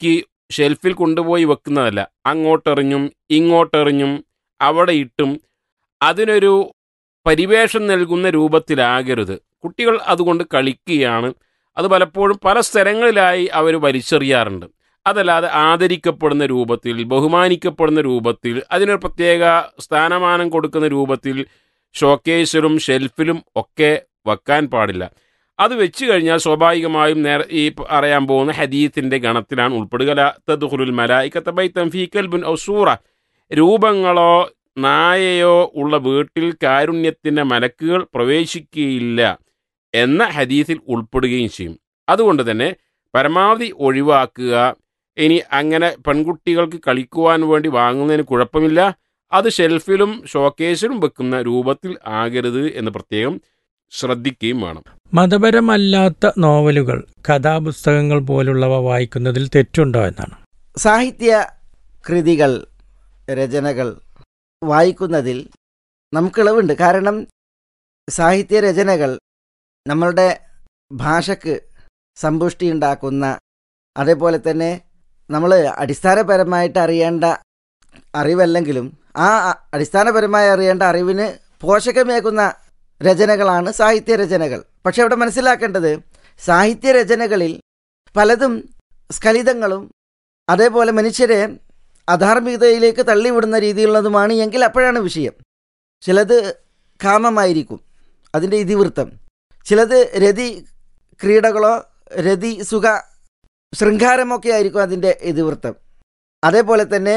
ഷെൽഫിൽ കൊണ്ടുപോയി വെക്കുന്നതല്ല അങ്ങോട്ടെറിഞ്ഞും ഇങ്ങോട്ടെറിഞ്ഞും അവിടെ ഇട്ടും അതിനൊരു പരിവേഷം നൽകുന്ന രൂപത്തിലാകരുത് കുട്ടികൾ അതുകൊണ്ട് കളിക്കുകയാണ് അത് പലപ്പോഴും പല സ്ഥലങ്ങളിലായി അവർ വലിച്ചെറിയാറുണ്ട് അതല്ലാതെ ആദരിക്കപ്പെടുന്ന രൂപത്തിൽ ബഹുമാനിക്കപ്പെടുന്ന രൂപത്തിൽ അതിനൊരു പ്രത്യേക സ്ഥാനമാനം കൊടുക്കുന്ന രൂപത്തിൽ ഷോക്കേസിലും ഷെൽഫിലും ഒക്കെ വെക്കാൻ പാടില്ല അത് വെച്ച് കഴിഞ്ഞാൽ സ്വാഭാവികമായും നേരെ ഈ അറിയാൻ പോകുന്ന ഹദീത്തിൻ്റെ ഗണത്തിലാണ് ഉൾപ്പെടുക ല തദ്ഖുലുൽ മലായിക്കത്ത ബൈത്തൻ ഫീ കൽബുൻ ഔ സൂറ രൂപങ്ങളോ നായയോ ഉള്ള വീട്ടിൽ കാരുണ്യത്തിൻ്റെ മലക്കുകൾ പ്രവേശിക്കുകയില്ല എന്ന ഹദീസിൽ ഉൾപ്പെടുകയും ചെയ്യും അതുകൊണ്ട് തന്നെ പരമാവധി ഒഴിവാക്കുക ഇനി അങ്ങനെ പെൺകുട്ടികൾക്ക് കളിക്കുവാൻ വേണ്ടി വാങ്ങുന്നതിന് കുഴപ്പമില്ല അത് ഷെൽഫിലും ഷോക്കേസിലും വെക്കുന്ന രൂപത്തിൽ ആകരുത് എന്ന് പ്രത്യേകം ശ്രദ്ധിക്കുകയും വേണം മതപരമല്ലാത്ത നോവലുകൾ കഥാപുസ്തകങ്ങൾ പോലുള്ളവ വായിക്കുന്നതിൽ തെറ്റുണ്ടോ എന്നാണ് സാഹിത്യ കൃതികൾ രചനകൾ വായിക്കുന്നതിൽ നമുക്ക് ഇളവുണ്ട് കാരണം സാഹിത്യ രചനകൾ നമ്മളുടെ ഭാഷക്ക് സമ്പുഷ്ടി ഉണ്ടാക്കുന്ന അതേപോലെ തന്നെ നമ്മൾ അടിസ്ഥാനപരമായിട്ട് അറിയേണ്ട അറിവല്ലെങ്കിലും ആ അടിസ്ഥാനപരമായി അറിയേണ്ട അറിവിന് പോഷകമേകുന്ന രചനകളാണ് സാഹിത്യ രചനകൾ പക്ഷെ അവിടെ മനസ്സിലാക്കേണ്ടത് സാഹിത്യ രചനകളിൽ പലതും സ്ഖലിതങ്ങളും അതേപോലെ മനുഷ്യരെ അധാർമികതയിലേക്ക് തള്ളിവിടുന്ന രീതിയിലുള്ളതുമാണ് എങ്കിൽ അപ്പോഴാണ് വിഷയം ചിലത് കാമമായിരിക്കും അതിൻ്റെ ഇതിവൃത്തം ചിലത് രതി ക്രീഡകളോ രതി സുഖ ശൃംഗാരമൊക്കെ ആയിരിക്കും അതിൻ്റെ ഇതിവൃത്തം അതേപോലെ തന്നെ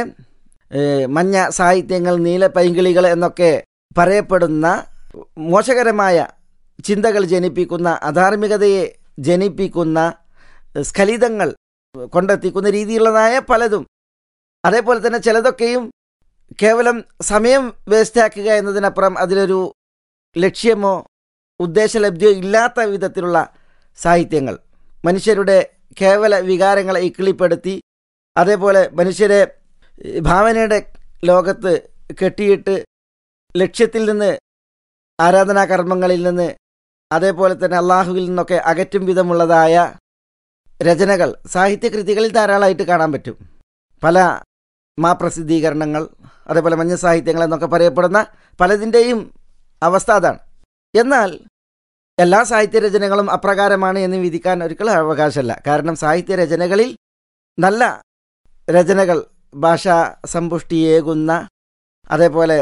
മഞ്ഞ സാഹിത്യങ്ങൾ നീല പൈങ്കിളികൾ എന്നൊക്കെ പറയപ്പെടുന്ന മോശകരമായ ചിന്തകൾ ജനിപ്പിക്കുന്ന അധാർമികതയെ ജനിപ്പിക്കുന്ന സ്ഖലിതങ്ങൾ കൊണ്ടെത്തിക്കുന്ന രീതിയിലുള്ളതായ പലതും അതേപോലെ തന്നെ ചിലതൊക്കെയും കേവലം സമയം വേസ്റ്റാക്കുക എന്നതിനപ്പുറം അതിലൊരു ലക്ഷ്യമോ ഉദ്ദേശലബ്ധിയോ ഇല്ലാത്ത വിധത്തിലുള്ള സാഹിത്യങ്ങൾ മനുഷ്യരുടെ കേവല വികാരങ്ങളെ ഇക്കിളിപ്പെടുത്തി അതേപോലെ മനുഷ്യരെ ഭാവനയുടെ ലോകത്ത് കെട്ടിയിട്ട് ലക്ഷ്യത്തിൽ നിന്ന് ആരാധനാകർമ്മങ്ങളിൽ നിന്ന് അതേപോലെ തന്നെ അള്ളാഹുവിൽ നിന്നൊക്കെ അകറ്റും വിധമുള്ളതായ രചനകൾ സാഹിത്യകൃതികളിൽ ധാരാളമായിട്ട് കാണാൻ പറ്റും പല മാപ്രസിദ്ധീകരണങ്ങൾ അതേപോലെ മഞ്ഞ സാഹിത്യങ്ങൾ എന്നൊക്കെ പറയപ്പെടുന്ന പലതിൻ്റെയും അവസ്ഥ അതാണ് എന്നാൽ എല്ലാ സാഹിത്യ രചനകളും അപ്രകാരമാണ് എന്ന് വിധിക്കാൻ ഒരിക്കലും അവകാശമല്ല കാരണം സാഹിത്യ രചനകളിൽ നല്ല രചനകൾ ഭാഷാ സമ്പുഷ്ടിയേകുന്ന അതേപോലെ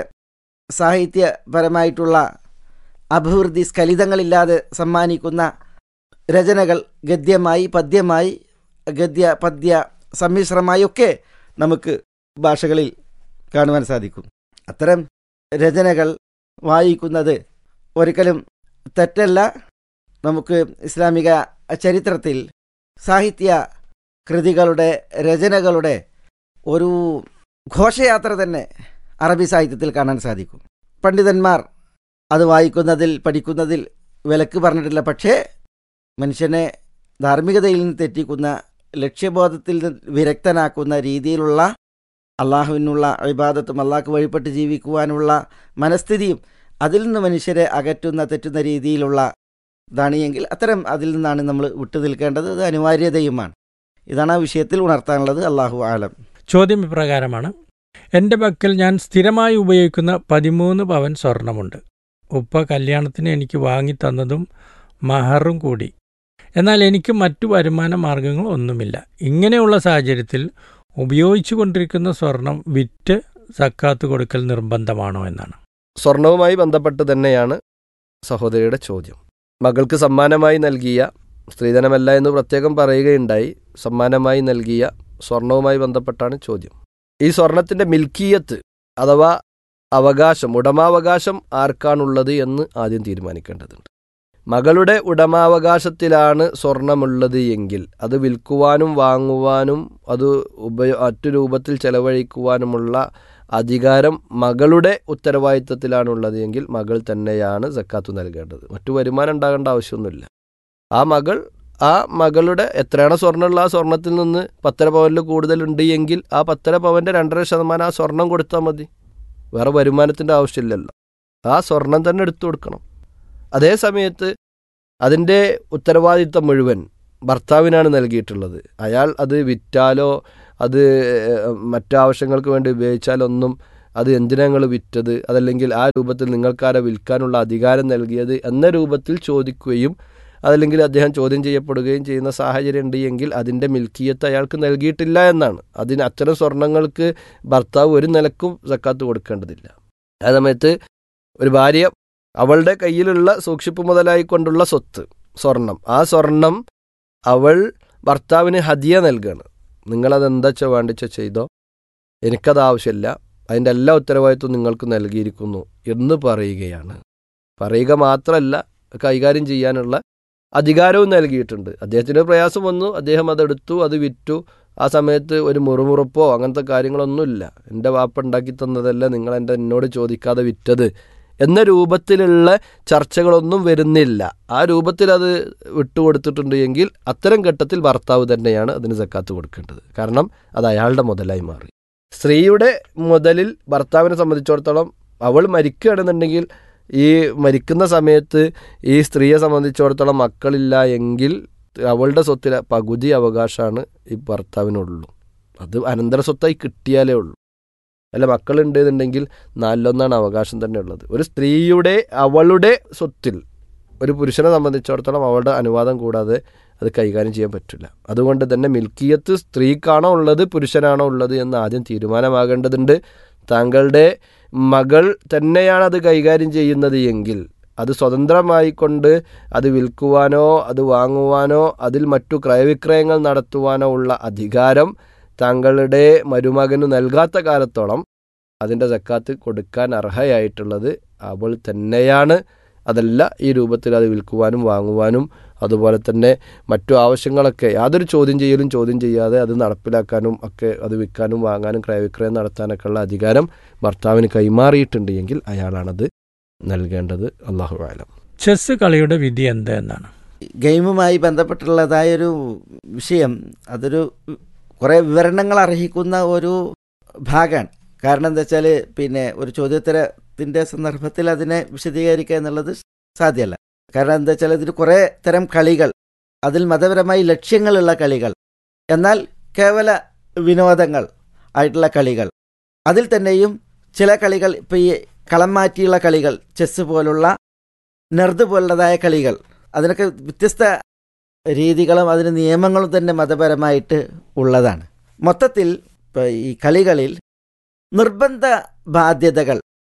സാഹിത്യപരമായിട്ടുള്ള അഭിവൃദ്ധി സ്ഖലിതങ്ങളില്ലാതെ സമ്മാനിക്കുന്ന രചനകൾ ഗദ്യമായി പദ്യമായി ഗദ്യ പദ്യ സമ്മിശ്രമായി ഒക്കെ നമുക്ക് ഭാഷകളിൽ കാണുവാൻ സാധിക്കും അത്തരം രചനകൾ വായിക്കുന്നത് ഒരിക്കലും തെറ്റല്ല നമുക്ക് ഇസ്ലാമിക ചരിത്രത്തിൽ സാഹിത്യ കൃതികളുടെ രചനകളുടെ ഒരു ഘോഷയാത്ര തന്നെ അറബി സാഹിത്യത്തിൽ കാണാൻ സാധിക്കും പണ്ഡിതന്മാർ അത് വായിക്കുന്നതിൽ പഠിക്കുന്നതിൽ വിലക്ക് പറഞ്ഞിട്ടില്ല പക്ഷേ മനുഷ്യനെ ധാർമ്മികതയിൽ നിന്ന് തെറ്റിക്കുന്ന ലക്ഷ്യബോധത്തിൽ വിരക്തനാക്കുന്ന രീതിയിലുള്ള അള്ളാഹുവിനുള്ള അഭിബാദത്തും അള്ളാഹ്ക്ക് വഴിപ്പെട്ട് ജീവിക്കുവാനുള്ള മനസ്ഥിതിയും അതിൽ നിന്ന് മനുഷ്യരെ അകറ്റുന്ന തെറ്റുന്ന രീതിയിലുള്ള ഇതാണ് എങ്കിൽ അത്തരം അതിൽ നിന്നാണ് നമ്മൾ വിട്ടു നിൽക്കേണ്ടത് അത് അനിവാര്യതയുമാണ് ഇതാണ് ആ വിഷയത്തിൽ ഉണർത്താനുള്ളത് അള്ളാഹു ആലം ചോദ്യം ഇപ്രകാരമാണ് എൻ്റെ പക്കൽ ഞാൻ സ്ഥിരമായി ഉപയോഗിക്കുന്ന പതിമൂന്ന് പവൻ സ്വർണമുണ്ട് ഉപ്പ കല്യാണത്തിന് എനിക്ക് വാങ്ങിത്തന്നതും മഹറും കൂടി എന്നാൽ എനിക്ക് മറ്റു വരുമാന മാർഗങ്ങൾ ഒന്നുമില്ല ഇങ്ങനെയുള്ള സാഹചര്യത്തിൽ ഉപയോഗിച്ചു കൊണ്ടിരിക്കുന്ന സ്വർണം വിറ്റ് സക്കാത്ത് കൊടുക്കൽ നിർബന്ധമാണോ എന്നാണ് സ്വർണവുമായി ബന്ധപ്പെട്ട് തന്നെയാണ് സഹോദരിയുടെ ചോദ്യം മകൾക്ക് സമ്മാനമായി നൽകിയ സ്ത്രീധനമല്ല എന്ന് പ്രത്യേകം പറയുകയുണ്ടായി സമ്മാനമായി നൽകിയ സ്വർണവുമായി ബന്ധപ്പെട്ടാണ് ചോദ്യം ഈ സ്വർണത്തിന്റെ മിൽക്കിയത്ത് അഥവാ അവകാശം ഉടമാവകാശം ആർക്കാണുള്ളത് എന്ന് ആദ്യം തീരുമാനിക്കേണ്ടതുണ്ട് മകളുടെ ഉടമാവകാശത്തിലാണ് സ്വർണമുള്ളത് എങ്കിൽ അത് വിൽക്കുവാനും വാങ്ങുവാനും അത് ഉപയോ മറ്റു രൂപത്തിൽ ചെലവഴിക്കുവാനുമുള്ള അധികാരം മകളുടെ ഉത്തരവാദിത്തത്തിലാണുള്ളത് എങ്കിൽ മകൾ തന്നെയാണ് സക്കാത്ത് നൽകേണ്ടത് മറ്റു വരുമാനം ഉണ്ടാകേണ്ട ആവശ്യമൊന്നുമില്ല ആ മകൾ ആ മകളുടെ എത്രയാണ് സ്വർണ്ണമുള്ള ആ സ്വർണത്തിൽ നിന്ന് പത്തര പവനിൽ കൂടുതലുണ്ട് എങ്കിൽ ആ പത്തര പവൻ്റെ രണ്ടര ശതമാനം ആ സ്വർണം കൊടുത്താൽ മതി വേറെ വരുമാനത്തിൻ്റെ ആവശ്യമില്ലല്ലോ ആ സ്വർണം തന്നെ എടുത്തു കൊടുക്കണം അതേ സമയത്ത് അതിൻ്റെ ഉത്തരവാദിത്തം മുഴുവൻ ഭർത്താവിനാണ് നൽകിയിട്ടുള്ളത് അയാൾ അത് വിറ്റാലോ അത് മറ്റാവശ്യങ്ങൾക്ക് വേണ്ടി ഉപയോഗിച്ചാലൊന്നും അത് എന്തിനാ നിങ്ങൾ വിറ്റത് അതല്ലെങ്കിൽ ആ രൂപത്തിൽ നിങ്ങൾക്കാരെ വിൽക്കാനുള്ള അധികാരം നൽകിയത് എന്ന രൂപത്തിൽ ചോദിക്കുകയും അതല്ലെങ്കിൽ അദ്ദേഹം ചോദ്യം ചെയ്യപ്പെടുകയും ചെയ്യുന്ന സാഹചര്യം ഉണ്ട് എങ്കിൽ അതിൻ്റെ മിൽക്കിയത്ത് അയാൾക്ക് നൽകിയിട്ടില്ല എന്നാണ് അതിന് അത്തരം സ്വർണങ്ങൾക്ക് ഭർത്താവ് ഒരു നിലക്കും സക്കാത്ത് കൊടുക്കേണ്ടതില്ല ആ സമയത്ത് ഒരു ഭാര്യ അവളുടെ കയ്യിലുള്ള സൂക്ഷിപ്പ് മുതലായി കൊണ്ടുള്ള സ്വത്ത് സ്വർണം ആ സ്വർണം അവൾ ഭർത്താവിന് ഹദിയ നൽകുകയാണ് നിങ്ങളത് എന്താ വെച്ചാൽ വേണ്ടിച്ച ചെയ്തോ എനിക്കത് ആവശ്യമില്ല അതിൻ്റെ എല്ലാ ഉത്തരവാദിത്വം നിങ്ങൾക്ക് നൽകിയിരിക്കുന്നു എന്ന് പറയുകയാണ് പറയുക മാത്രമല്ല കൈകാര്യം ചെയ്യാനുള്ള അധികാരവും നൽകിയിട്ടുണ്ട് അദ്ദേഹത്തിന് പ്രയാസം വന്നു അദ്ദേഹം അതെടുത്തു അത് വിറ്റു ആ സമയത്ത് ഒരു മുറുമുറുപ്പോ അങ്ങനത്തെ കാര്യങ്ങളൊന്നുമില്ല എൻ്റെ വാപ്പ ഉണ്ടാക്കി തന്നതല്ല നിങ്ങൾ എൻ്റെ എന്നോട് ചോദിക്കാതെ വിറ്റത് എന്ന രൂപത്തിലുള്ള ചർച്ചകളൊന്നും വരുന്നില്ല ആ രൂപത്തിൽ അത് വിട്ടുകൊടുത്തിട്ടുണ്ട് എങ്കിൽ അത്തരം ഘട്ടത്തിൽ ഭർത്താവ് തന്നെയാണ് അതിന് സക്കാത്ത് കൊടുക്കേണ്ടത് കാരണം അത് അയാളുടെ മുതലായി മാറി സ്ത്രീയുടെ മുതലിൽ ഭർത്താവിനെ സംബന്ധിച്ചിടത്തോളം അവൾ മരിക്കുകയാണെന്നുണ്ടെങ്കിൽ ഈ മരിക്കുന്ന സമയത്ത് ഈ സ്ത്രീയെ സംബന്ധിച്ചിടത്തോളം മക്കളില്ല എങ്കിൽ അവളുടെ സ്വത്തിലെ പകുതി അവകാശമാണ് ഈ ഭർത്താവിനുള്ളൂ അത് അനന്തര സ്വത്തായി കിട്ടിയാലേ ഉള്ളൂ അല്ല മക്കളുണ്ട് എന്നുണ്ടെങ്കിൽ നാലിലൊന്നാണ് അവകാശം തന്നെ ഉള്ളത് ഒരു സ്ത്രീയുടെ അവളുടെ സ്വത്തിൽ ഒരു പുരുഷനെ സംബന്ധിച്ചിടത്തോളം അവളുടെ അനുവാദം കൂടാതെ അത് കൈകാര്യം ചെയ്യാൻ പറ്റില്ല അതുകൊണ്ട് തന്നെ മിൽക്കിയത്ത് സ്ത്രീക്കാണോ ഉള്ളത് പുരുഷനാണോ ഉള്ളത് എന്ന് ആദ്യം തീരുമാനമാകേണ്ടതുണ്ട് താങ്കളുടെ മകൾ തന്നെയാണ് അത് കൈകാര്യം ചെയ്യുന്നത് എങ്കിൽ അത് സ്വതന്ത്രമായി കൊണ്ട് അത് വിൽക്കുവാനോ അത് വാങ്ങുവാനോ അതിൽ മറ്റു ക്രയവിക്രയങ്ങൾ നടത്തുവാനോ ഉള്ള അധികാരം താങ്കളുടെ മരുമകന് നൽകാത്ത കാലത്തോളം അതിൻ്റെ സക്കാത്ത് കൊടുക്കാൻ അർഹയായിട്ടുള്ളത് അവൾ തന്നെയാണ് അതല്ല ഈ രൂപത്തിൽ അത് വിൽക്കുവാനും വാങ്ങുവാനും അതുപോലെ തന്നെ മറ്റു ആവശ്യങ്ങളൊക്കെ യാതൊരു ചോദ്യം ചെയ്യലും ചോദ്യം ചെയ്യാതെ അത് നടപ്പിലാക്കാനും ഒക്കെ അത് വിൽക്കാനും വാങ്ങാനും ക്രയവിക്രയം നടത്താനൊക്കെ ഉള്ള അധികാരം ഭർത്താവിന് കൈമാറിയിട്ടുണ്ട് എങ്കിൽ അയാളാണത് നൽകേണ്ടത് അള്ളാഹു ആലം ചെസ് കളിയുടെ വിധി എന്ത് എന്നാണ് ഗെയിമുമായി ബന്ധപ്പെട്ടുള്ളതായൊരു വിഷയം അതൊരു കുറേ വിവരണങ്ങൾ അർഹിക്കുന്ന ഒരു ഭാഗമാണ് കാരണം എന്താ വെച്ചാൽ പിന്നെ ഒരു ചോദ്യോത്തരത്തിൻ്റെ സന്ദർഭത്തിൽ അതിനെ വിശദീകരിക്കുക എന്നുള്ളത് സാധ്യമല്ല കാരണം എന്താ വെച്ചാൽ ഇതിൽ കുറേ തരം കളികൾ അതിൽ മതപരമായി ലക്ഷ്യങ്ങളുള്ള കളികൾ എന്നാൽ കേവല വിനോദങ്ങൾ ആയിട്ടുള്ള കളികൾ അതിൽ തന്നെയും ചില കളികൾ ഇപ്പോൾ ഈ കളം മാറ്റിയുള്ള കളികൾ ചെസ് പോലുള്ള നെർദ് പോലുള്ളതായ കളികൾ അതിനൊക്കെ വ്യത്യസ്ത രീതികളും അതിന് നിയമങ്ങളും തന്നെ മതപരമായിട്ട് ഉള്ളതാണ് മൊത്തത്തിൽ ഇപ്പോൾ ഈ കളികളിൽ നിർബന്ധ ബാധ്യതകൾ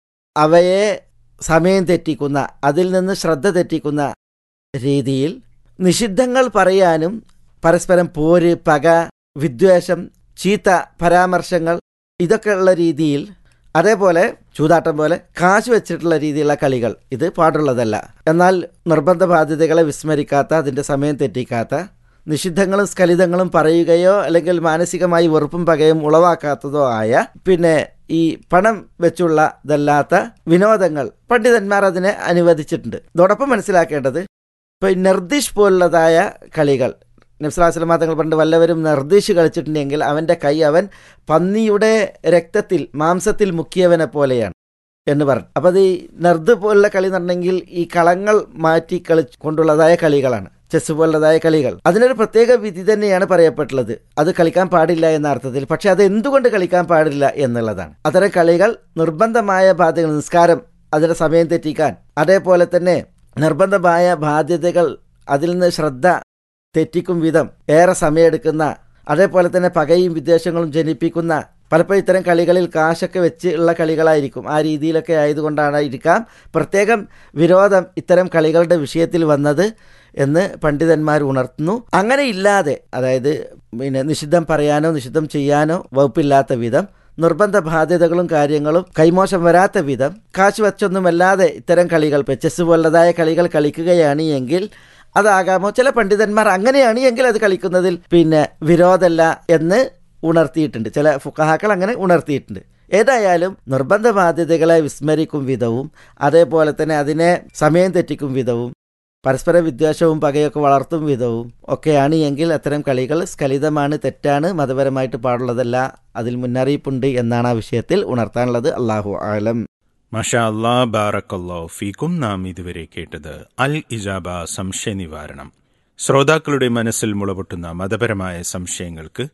അവയെ സമയം തെറ്റിക്കുന്ന അതിൽ നിന്ന് ശ്രദ്ധ തെറ്റിക്കുന്ന രീതിയിൽ നിഷിദ്ധങ്ങൾ പറയാനും പരസ്പരം പോര് പക വിദ്വേഷം ചീത്ത പരാമർശങ്ങൾ ഇതൊക്കെ ഉള്ള രീതിയിൽ അതേപോലെ ചൂതാട്ടം പോലെ കാശ് വെച്ചിട്ടുള്ള രീതിയിലുള്ള കളികൾ ഇത് പാടുള്ളതല്ല എന്നാൽ നിർബന്ധ ബാധ്യതകളെ വിസ്മരിക്കാത്ത അതിൻ്റെ സമയം തെറ്റിക്കാത്ത നിഷിദ്ധങ്ങളും സ്ഖലിതങ്ങളും പറയുകയോ അല്ലെങ്കിൽ മാനസികമായി വെറുപ്പും പകയും ഉളവാക്കാത്തതോ ആയ പിന്നെ ഈ പണം വെച്ചുള്ള ഇതല്ലാത്ത വിനോദങ്ങൾ പണ്ഡിതന്മാർ അതിനെ അനുവദിച്ചിട്ടുണ്ട് ഇതോടൊപ്പം മനസ്സിലാക്കേണ്ടത് ഇപ്പോൾ ഈ നിർദ്ദിഷ് പോലുള്ളതായ കളികൾ നബ്സലാസ്ലമ തങ്ങൾ പണ്ട് വല്ലവരും നിർദ്ദിഷ് കളിച്ചിട്ടുണ്ടെങ്കിൽ അവൻ്റെ കൈ അവൻ പന്നിയുടെ രക്തത്തിൽ മാംസത്തിൽ മുക്കിയവനെ പോലെയാണ് എന്ന് പറഞ്ഞു അപ്പോൾ അത് ഈ നെർദ് പോലുള്ള കളി എന്നുണ്ടെങ്കിൽ ഈ കളങ്ങൾ മാറ്റി കളി കൊണ്ടുള്ളതായ കളികളാണ് ചെസ് പോലുള്ളതായ കളികൾ അതിനൊരു പ്രത്യേക വിധി തന്നെയാണ് പറയപ്പെട്ടുള്ളത് അത് കളിക്കാൻ പാടില്ല എന്ന അർത്ഥത്തിൽ പക്ഷെ അത് എന്തുകൊണ്ട് കളിക്കാൻ പാടില്ല എന്നുള്ളതാണ് അത്തരം കളികൾ നിർബന്ധമായ ബാധ്യതകൾ നിസ്കാരം അതിൻ്റെ സമയം തെറ്റിക്കാൻ അതേപോലെ തന്നെ നിർബന്ധമായ ബാധ്യതകൾ അതിൽ നിന്ന് ശ്രദ്ധ തെറ്റിക്കും വിധം ഏറെ സമയമെടുക്കുന്ന അതേപോലെ തന്നെ പകയും വിദ്വേഷങ്ങളും ജനിപ്പിക്കുന്ന പലപ്പോഴും ഇത്തരം കളികളിൽ കാശൊക്കെ വെച്ച് ഉള്ള കളികളായിരിക്കും ആ രീതിയിലൊക്കെ ആയതുകൊണ്ടായിരിക്കാം പ്രത്യേകം വിരോധം ഇത്തരം കളികളുടെ വിഷയത്തിൽ വന്നത് എന്ന് പണ്ഡിതന്മാർ ഉണർത്തുന്നു അങ്ങനെ ഇല്ലാതെ അതായത് പിന്നെ നിഷിദ്ധം പറയാനോ നിഷിദ്ധം ചെയ്യാനോ വകുപ്പില്ലാത്ത വിധം നിർബന്ധ ബാധ്യതകളും കാര്യങ്ങളും കൈമോശം വരാത്ത വിധം കാശ് വെച്ചൊന്നുമല്ലാതെ ഇത്തരം കളികൾ ഇപ്പോൾ ചെസ് പോലുള്ളതായ കളികൾ കളിക്കുകയാണ് എങ്കിൽ അതാകാമോ ചില പണ്ഡിതന്മാർ അങ്ങനെയാണ് എങ്കിൽ അത് കളിക്കുന്നതിൽ പിന്നെ വിരോധമല്ല എന്ന് ഉണർത്തിയിട്ടുണ്ട് ചില ഫുക്കഹാക്കൾ അങ്ങനെ ഉണർത്തിയിട്ടുണ്ട് ഏതായാലും നിർബന്ധ ബാധ്യതകളെ വിസ്മരിക്കും വിധവും അതേപോലെ തന്നെ അതിനെ സമയം തെറ്റിക്കും വിധവും പരസ്പര വിദ്വേഷവും പകയൊക്കെ വളർത്തും വിധവും ഒക്കെയാണ് എങ്കിൽ അത്തരം കളികൾ സ്ഖലിതമാണ് തെറ്റാണ് മതപരമായിട്ട് പാടുള്ളതല്ല അതിൽ മുന്നറിയിപ്പുണ്ട് എന്നാണ് ആ വിഷയത്തിൽ ഉണർത്താനുള്ളത് അള്ളാഹു ആലം മഷാ അല്ലാ ബാറക്കല്ലോ ഫീക്കും നാം ഇതുവരെ കേട്ടത് അൽ ഇജാബ സംശയ നിവാരണം ശ്രോതാക്കളുടെ മനസ്സിൽ മുളപൊട്ടുന്ന മതപരമായ സംശയങ്ങൾക്ക്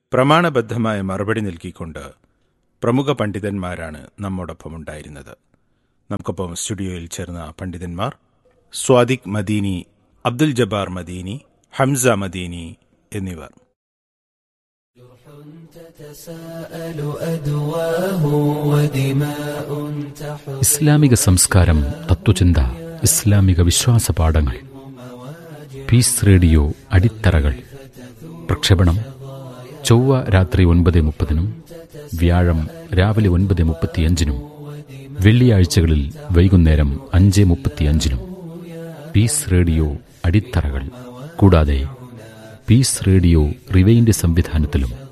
പ്രമാണബദ്ധമായ മറുപടി നൽകിക്കൊണ്ട് പ്രമുഖ പണ്ഡിതന്മാരാണ് നമ്മോടൊപ്പം ഉണ്ടായിരുന്നത് നമുക്കൊപ്പം സ്റ്റുഡിയോയിൽ ചേർന്ന പണ്ഡിതന്മാർ സ്വാദിഖ് മദീനി അബ്ദുൽ ജബ്ബാർ മദീനി ഹംസ മദീനി എന്നിവർ ഇസ്ലാമിക സംസ്കാരം തത്വചിന്ത ഇസ്ലാമിക വിശ്വാസ പാഠങ്ങൾ പീസ് റേഡിയോ അടിത്തറകൾ പ്രക്ഷേപണം ചൊവ്വ രാത്രി ഒൻപത് മുപ്പതിനും വ്യാഴം രാവിലെ ഒൻപത് മുപ്പത്തിയഞ്ചിനും വെള്ളിയാഴ്ചകളിൽ വൈകുന്നേരം അഞ്ച് മുപ്പത്തിയഞ്ചിനും പീസ് റേഡിയോ അടിത്തറകൾ കൂടാതെ പീസ് റേഡിയോ റിവൈൻഡ് സംവിധാനത്തിലും